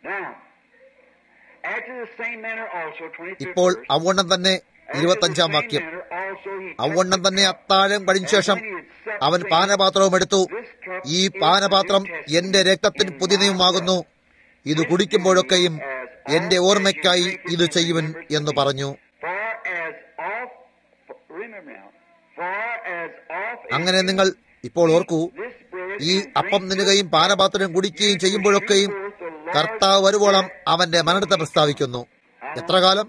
Now, after the same manner also, 25th ഇപ്പോൾ verse, അവണ്ണം തന്നെ ഇരുപത്തഞ്ചാം വാക്യം അവണ്ണം തന്നെ അത്താഴം കഴിഞ്ഞ ശേഷം അവൻ പാനപാത്രവും എടുത്തു ഈ പാനപാത്രം എന്റെ രക്തത്തിന് പുതിയതുമാകുന്നു ഇത് കുടിക്കുമ്പോഴൊക്കെയും എന്റെ ഓർമ്മയ്ക്കായി ഇത് ചെയ്യുവൻ എന്ന് പറഞ്ഞു Far as off, remember now, far as off as അങ്ങനെ നിങ്ങൾ ഇപ്പോൾ ഓർക്കൂ this bread ഈ അപ്പം നിന്നുകയും പാനപാത്രം കുടിക്കുകയും ചെയ്യുമ്പോഴൊക്കെയും കർത്താവ് വരുവോളം അവന്റെ മരണത്തെ പ്രസ്താവിക്കുന്നു എത്ര കാലം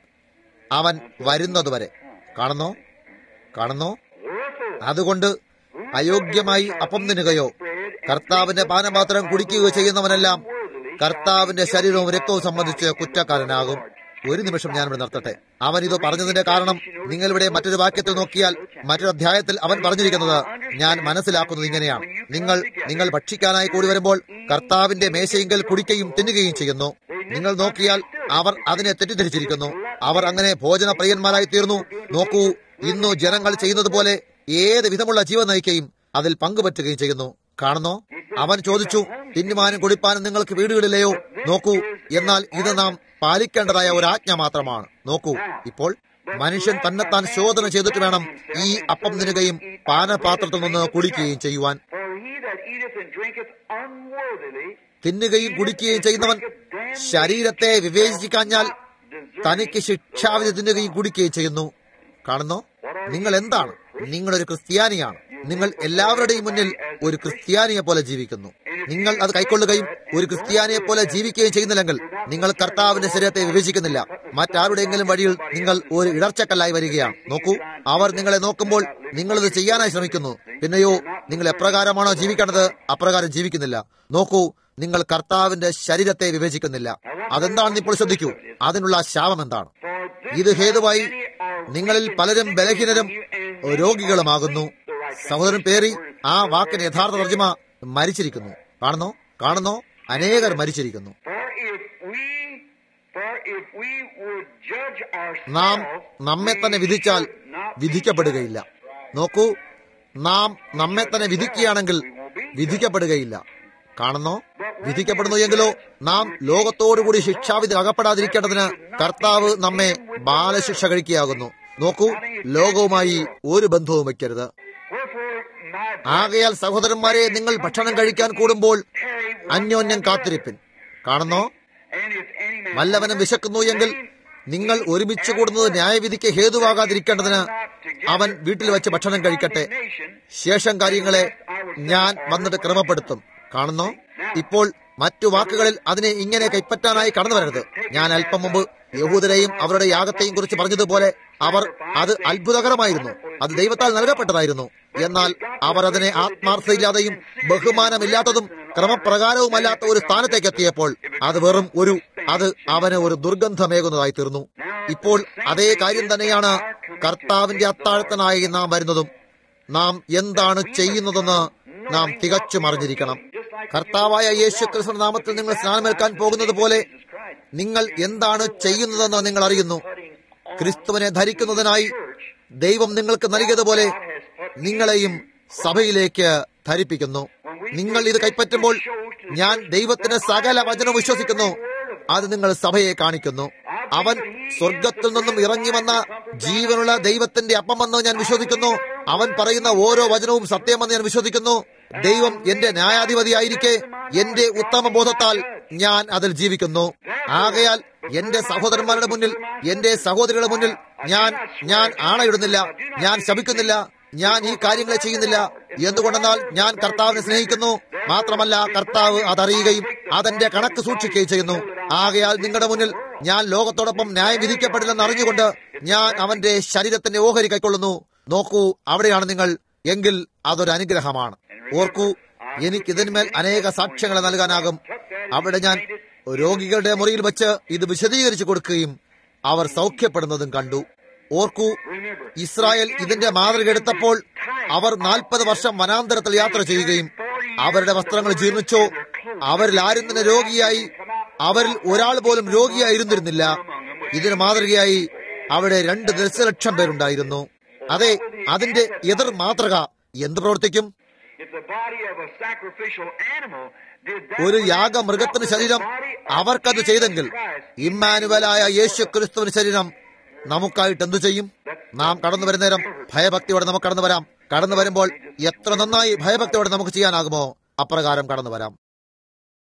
അവൻ വരുന്നതുവരെ കാണുന്നോ കാണുന്നോ അതുകൊണ്ട് അയോഗ്യമായി അപ്പം തിന്നുകയോ കർത്താവിന്റെ പാനപാത്രം കുടിക്കുകയോ ചെയ്യുന്നവനെല്ലാം കർത്താവിന്റെ ശരീരവും രക്തവും സംബന്ധിച്ച് കുറ്റക്കാരനാകും ഒരു നിമിഷം ഞാൻ ഇവിടെ നിർത്തട്ടെ അവൻ ഇത് പറഞ്ഞതിന്റെ കാരണം നിങ്ങൾ ഇവിടെ മറ്റൊരു വാക്യത്തിൽ നോക്കിയാൽ മറ്റൊരു അധ്യായത്തിൽ അവൻ പറഞ്ഞിരിക്കുന്നത് ഞാൻ മനസ്സിലാക്കുന്നത് ഇങ്ങനെയാണ് നിങ്ങൾ നിങ്ങൾ ഭക്ഷിക്കാനായി കൂടി വരുമ്പോൾ കർത്താവിന്റെ മേശയെങ്കിൽ കുടിക്കുകയും തിന്നുകയും ചെയ്യുന്നു നിങ്ങൾ നോക്കിയാൽ അവർ അതിനെ തെറ്റിദ്ധരിച്ചിരിക്കുന്നു അവർ അങ്ങനെ ഭോജന പ്രിയന്മാരായി തീർന്നു നോക്കൂ ഇന്നു ജനങ്ങൾ ചെയ്യുന്നത് പോലെ ഏത് വിധമുള്ള ജീവൻ നയിക്കുകയും അതിൽ പങ്കുപറ്റുകയും ചെയ്യുന്നു കാണുന്നോ അവൻ ചോദിച്ചു തിന്നുവാനും കുടിപ്പാനും നിങ്ങൾക്ക് വീടുകളിലെയോ നോക്കൂ എന്നാൽ ഇത് നാം പാലിക്കേണ്ടതായ ഒരു ആജ്ഞ മാത്രമാണ് നോക്കൂ ഇപ്പോൾ മനുഷ്യൻ തന്നെത്താൻ ശോധന ചെയ്തിട്ട് വേണം ഈ അപ്പം തിന്നുകയും പാനപാത്രത്തിൽ നിന്ന് കുടിക്കുകയും ചെയ്യുവാൻ For he that eateth and drinketh unworthily തിന്നുകയും കുടിക്കുകയും ചെയ്യുന്നവൻ ശരീരത്തെ വിവേചിക്കാഞ്ഞാൽ തനിക്ക് ശിക്ഷാവിധി തിന്നുകയും കുടിക്കുകയും ചെയ്യുന്നു കാണുന്നോ നിങ്ങൾ എന്താണ് നിങ്ങളൊരു ക്രിസ്ത്യാനിയാണ് നിങ്ങൾ എല്ലാവരുടെയും മുന്നിൽ ഒരു ക്രിസ്ത്യാനിയെ പോലെ ജീവിക്കുന്നു നിങ്ങൾ അത് കൈക്കൊള്ളുകയും ഒരു ക്രിസ്ത്യാനിയെ പോലെ ജീവിക്കുകയും ചെയ്യുന്നില്ലെങ്കിൽ നിങ്ങൾ കർത്താവിന്റെ ശരീരത്തെ വിഭജിക്കുന്നില്ല മറ്റാരുടെയെങ്കിലും വഴിയിൽ നിങ്ങൾ ഒരു ഇടർച്ചക്കല്ലായി വരികയാണ് നോക്കൂ അവർ നിങ്ങളെ നോക്കുമ്പോൾ നിങ്ങളിത് ചെയ്യാനായി ശ്രമിക്കുന്നു പിന്നെയോ നിങ്ങൾ എപ്രകാരമാണോ ജീവിക്കേണ്ടത് അപ്രകാരം ജീവിക്കുന്നില്ല നോക്കൂ നിങ്ങൾ കർത്താവിന്റെ ശരീരത്തെ വിവേചിക്കുന്നില്ല അതെന്താണെന്ന് ഇപ്പോൾ ശ്രദ്ധിക്കൂ അതിനുള്ള ശാപം എന്താണ് ഇത് ഹേതുവായി നിങ്ങളിൽ പലരും ബലഹീനരും രോഗികളുമാകുന്നു സഹോദരൻ പേറി ആ വാക്കിന് യഥാർത്ഥ തർജ്ജമ മരിച്ചിരിക്കുന്നു കാണുന്നോ കാണുന്നോ അനേകർ മരിച്ചിരിക്കുന്നു For if we, for if we would judge നാം ourselves, നമ്മെ തന്നെ we വിധിച്ചാൽ should not be വിധിക്കപ്പെടുകയില്ല നോക്കൂ നാം നമ്മെ തന്നെ വിധിക്കുകയാണെങ്കിൽ വിധിക്കപ്പെടുകയില്ല കാണുന്നോ വിധിക്കപ്പെടുന്നു എങ്കിലോ നാം ലോകത്തോടുകൂടി ശിക്ഷാവിധി അകപ്പെടാതിരിക്കേണ്ടതിന് കർത്താവ് നമ്മെ ബാലശിക്ഷ കഴിക്കുകയാകുന്നു നോക്കൂ ലോകവുമായി ഒരു ബന്ധവും വയ്ക്കരുത് Wherefore, my ആകയാൽ സഹോദരന്മാരെ നിങ്ങൾ ഭക്ഷണം കഴിക്കാൻ കൂടുമ്പോൾ tarry one അന്യോന്യം കാത്തിരിപ്പിൻ കാണുന്നോ and if any man വല്ലവനും വിശക്കുന്നു എങ്കിൽ നിങ്ങൾ ഒരുമിച്ച് കൂടുന്നത് ന്യായവിധിക്ക് ഹേതുവാകാതിരിക്കേണ്ടതിന് അവൻ വീട്ടിൽ വെച്ച് ഭക്ഷണം കഴിക്കട്ടെ ശേഷം കാര്യങ്ങളെ ഞാൻ വന്നിട്ട് ക്രമപ്പെടുത്തും കാണുന്നോ ഇപ്പോൾ മറ്റു വാക്കുകളിൽ അതിനെ ഇങ്ങനെ കൈപ്പറ്റാനായി കടന്നു വരരുത് ഞാൻ അല്പം മുമ്പ് യഹൂദരെയും അവരുടെ യാഗത്തെയും കുറിച്ച് പറഞ്ഞതുപോലെ അവർ അത് അത്ഭുതകരമായിരുന്നു അത് ദൈവത്താൽ നൽകപ്പെട്ടതായിരുന്നു എന്നാൽ അവർ അതിനെ ആത്മാർത്ഥയില്ലാതെയും ബഹുമാനമില്ലാത്തതും ക്രമപ്രകാരവുമല്ലാത്ത ഒരു സ്ഥാനത്തേക്ക് എത്തിയപ്പോൾ അത് വെറും ഒരു അത് അവന് ഒരു ദുർഗന്ധമേകുന്നതായി തീർന്നു ഇപ്പോൾ അതേ കാര്യം തന്നെയാണ് കർത്താവിന്റെ അത്താഴത്തിനായി നാം വരുന്നതും നാം എന്താണ് ചെയ്യുന്നതെന്ന് നാം തികച്ചും അറിഞ്ഞിരിക്കണം കർത്താവായ യേശു ക്രിസ്തു നാമത്തിൽ നിങ്ങൾ സ്നാനമേൽക്കാൻ പോകുന്നത് പോലെ നിങ്ങൾ എന്താണ് ചെയ്യുന്നതെന്ന് നിങ്ങൾ അറിയുന്നു ക്രിസ്തുവിനെ ധരിക്കുന്നതിനായി ദൈവം നിങ്ങൾക്ക് നൽകിയതുപോലെ നിങ്ങളെയും സഭയിലേക്ക് ധരിപ്പിക്കുന്നു നിങ്ങൾ ഇത് കൈപ്പറ്റുമ്പോൾ ഞാൻ ദൈവത്തിന് സകല വചനം വിശ്വസിക്കുന്നു അത് നിങ്ങൾ സഭയെ കാണിക്കുന്നു അവൻ സ്വർഗത്തിൽ നിന്നും ഇറങ്ങി വന്ന ജീവനുള്ള ദൈവത്തിന്റെ അപ്പമെന്ന് ഞാൻ വിശ്വസിക്കുന്നു അവൻ പറയുന്ന ഓരോ വചനവും സത്യമെന്ന് ഞാൻ വിശ്വസിക്കുന്നു ദൈവം എന്റെ ന്യായാധിപതിയായിരിക്കെ എന്റെ ഉത്തമ ബോധത്താൽ ഞാൻ അതിൽ ജീവിക്കുന്നു ആകയാൽ എന്റെ സഹോദരന്മാരുടെ മുന്നിൽ എന്റെ സഹോദരിയുടെ മുന്നിൽ ഞാൻ ഞാൻ ആണയിടുന്നില്ല ഞാൻ ശപിക്കുന്നില്ല ഞാൻ ഈ കാര്യങ്ങളെ ചെയ്യുന്നില്ല എന്തുകൊണ്ടെന്നാൽ ഞാൻ കർത്താവിനെ സ്നേഹിക്കുന്നു മാത്രമല്ല കർത്താവ് അതറിയുകയും അതെന്റെ കണക്ക് സൂക്ഷിക്കുകയും ചെയ്യുന്നു ആകയാൽ നിങ്ങളുടെ മുന്നിൽ ഞാൻ ലോകത്തോടൊപ്പം ന്യായം വിധിക്കപ്പെടില്ലെന്ന് അറിഞ്ഞുകൊണ്ട് ഞാൻ അവന്റെ ശരീരത്തിന്റെ ഓഹരി കൈക്കൊള്ളുന്നു നോക്കൂ അവിടെയാണ് നിങ്ങൾ എങ്കിൽ അതൊരു അനുഗ്രഹമാണ് ഓർക്കൂ എനിക്ക് ഇതിന്മേൽ അനേക സാക്ഷ്യങ്ങൾ നൽകാനാകും അവിടെ ഞാൻ രോഗികളുടെ മുറിയിൽ വെച്ച് ഇത് വിശദീകരിച്ചു കൊടുക്കുകയും അവർ സൗഖ്യപ്പെടുന്നതും കണ്ടു ഓർക്കൂ ഇസ്രായേൽ ഇതിന്റെ മാതൃക എടുത്തപ്പോൾ അവർ നാൽപ്പത് വർഷം വനാന്തരത്തിൽ യാത്ര ചെയ്യുകയും അവരുടെ വസ്ത്രങ്ങൾ ജീർണിച്ചോ അവരിൽ ആരും തന്നെ രോഗിയായി അവരിൽ ഒരാൾ പോലും രോഗിയായിരുന്നിരുന്നില്ല ഇതിന് മാതൃകയായി അവിടെ രണ്ട് ദശലക്ഷം പേരുണ്ടായിരുന്നു അതെ അതിന്റെ എതിർ മാതൃക എന്ത് പ്രവർത്തിക്കും If the body of a sacrificial animal did that ഒരു for യാഗമൃഗത്തിന് ശരീരം the body of അവർക്കത് ചെയ്തെങ്കിൽ Christ, ഇമ്മാനുവലായ യേശു ക്രിസ്തുവിന് ശരീരം നമുക്കായിട്ട് എന്തു ചെയ്യും നാം കടന്നു വരുന്ന നേരം ഭയഭക്തിയോടെ നമുക്ക് കടന്നു വരാം കടന്നു വരുമ്പോൾ എത്ര നന്നായി ഭയഭക്തിയോടെ നമുക്ക് ചെയ്യാനാകുമോ അപ്രകാരം കടന്നു വരാം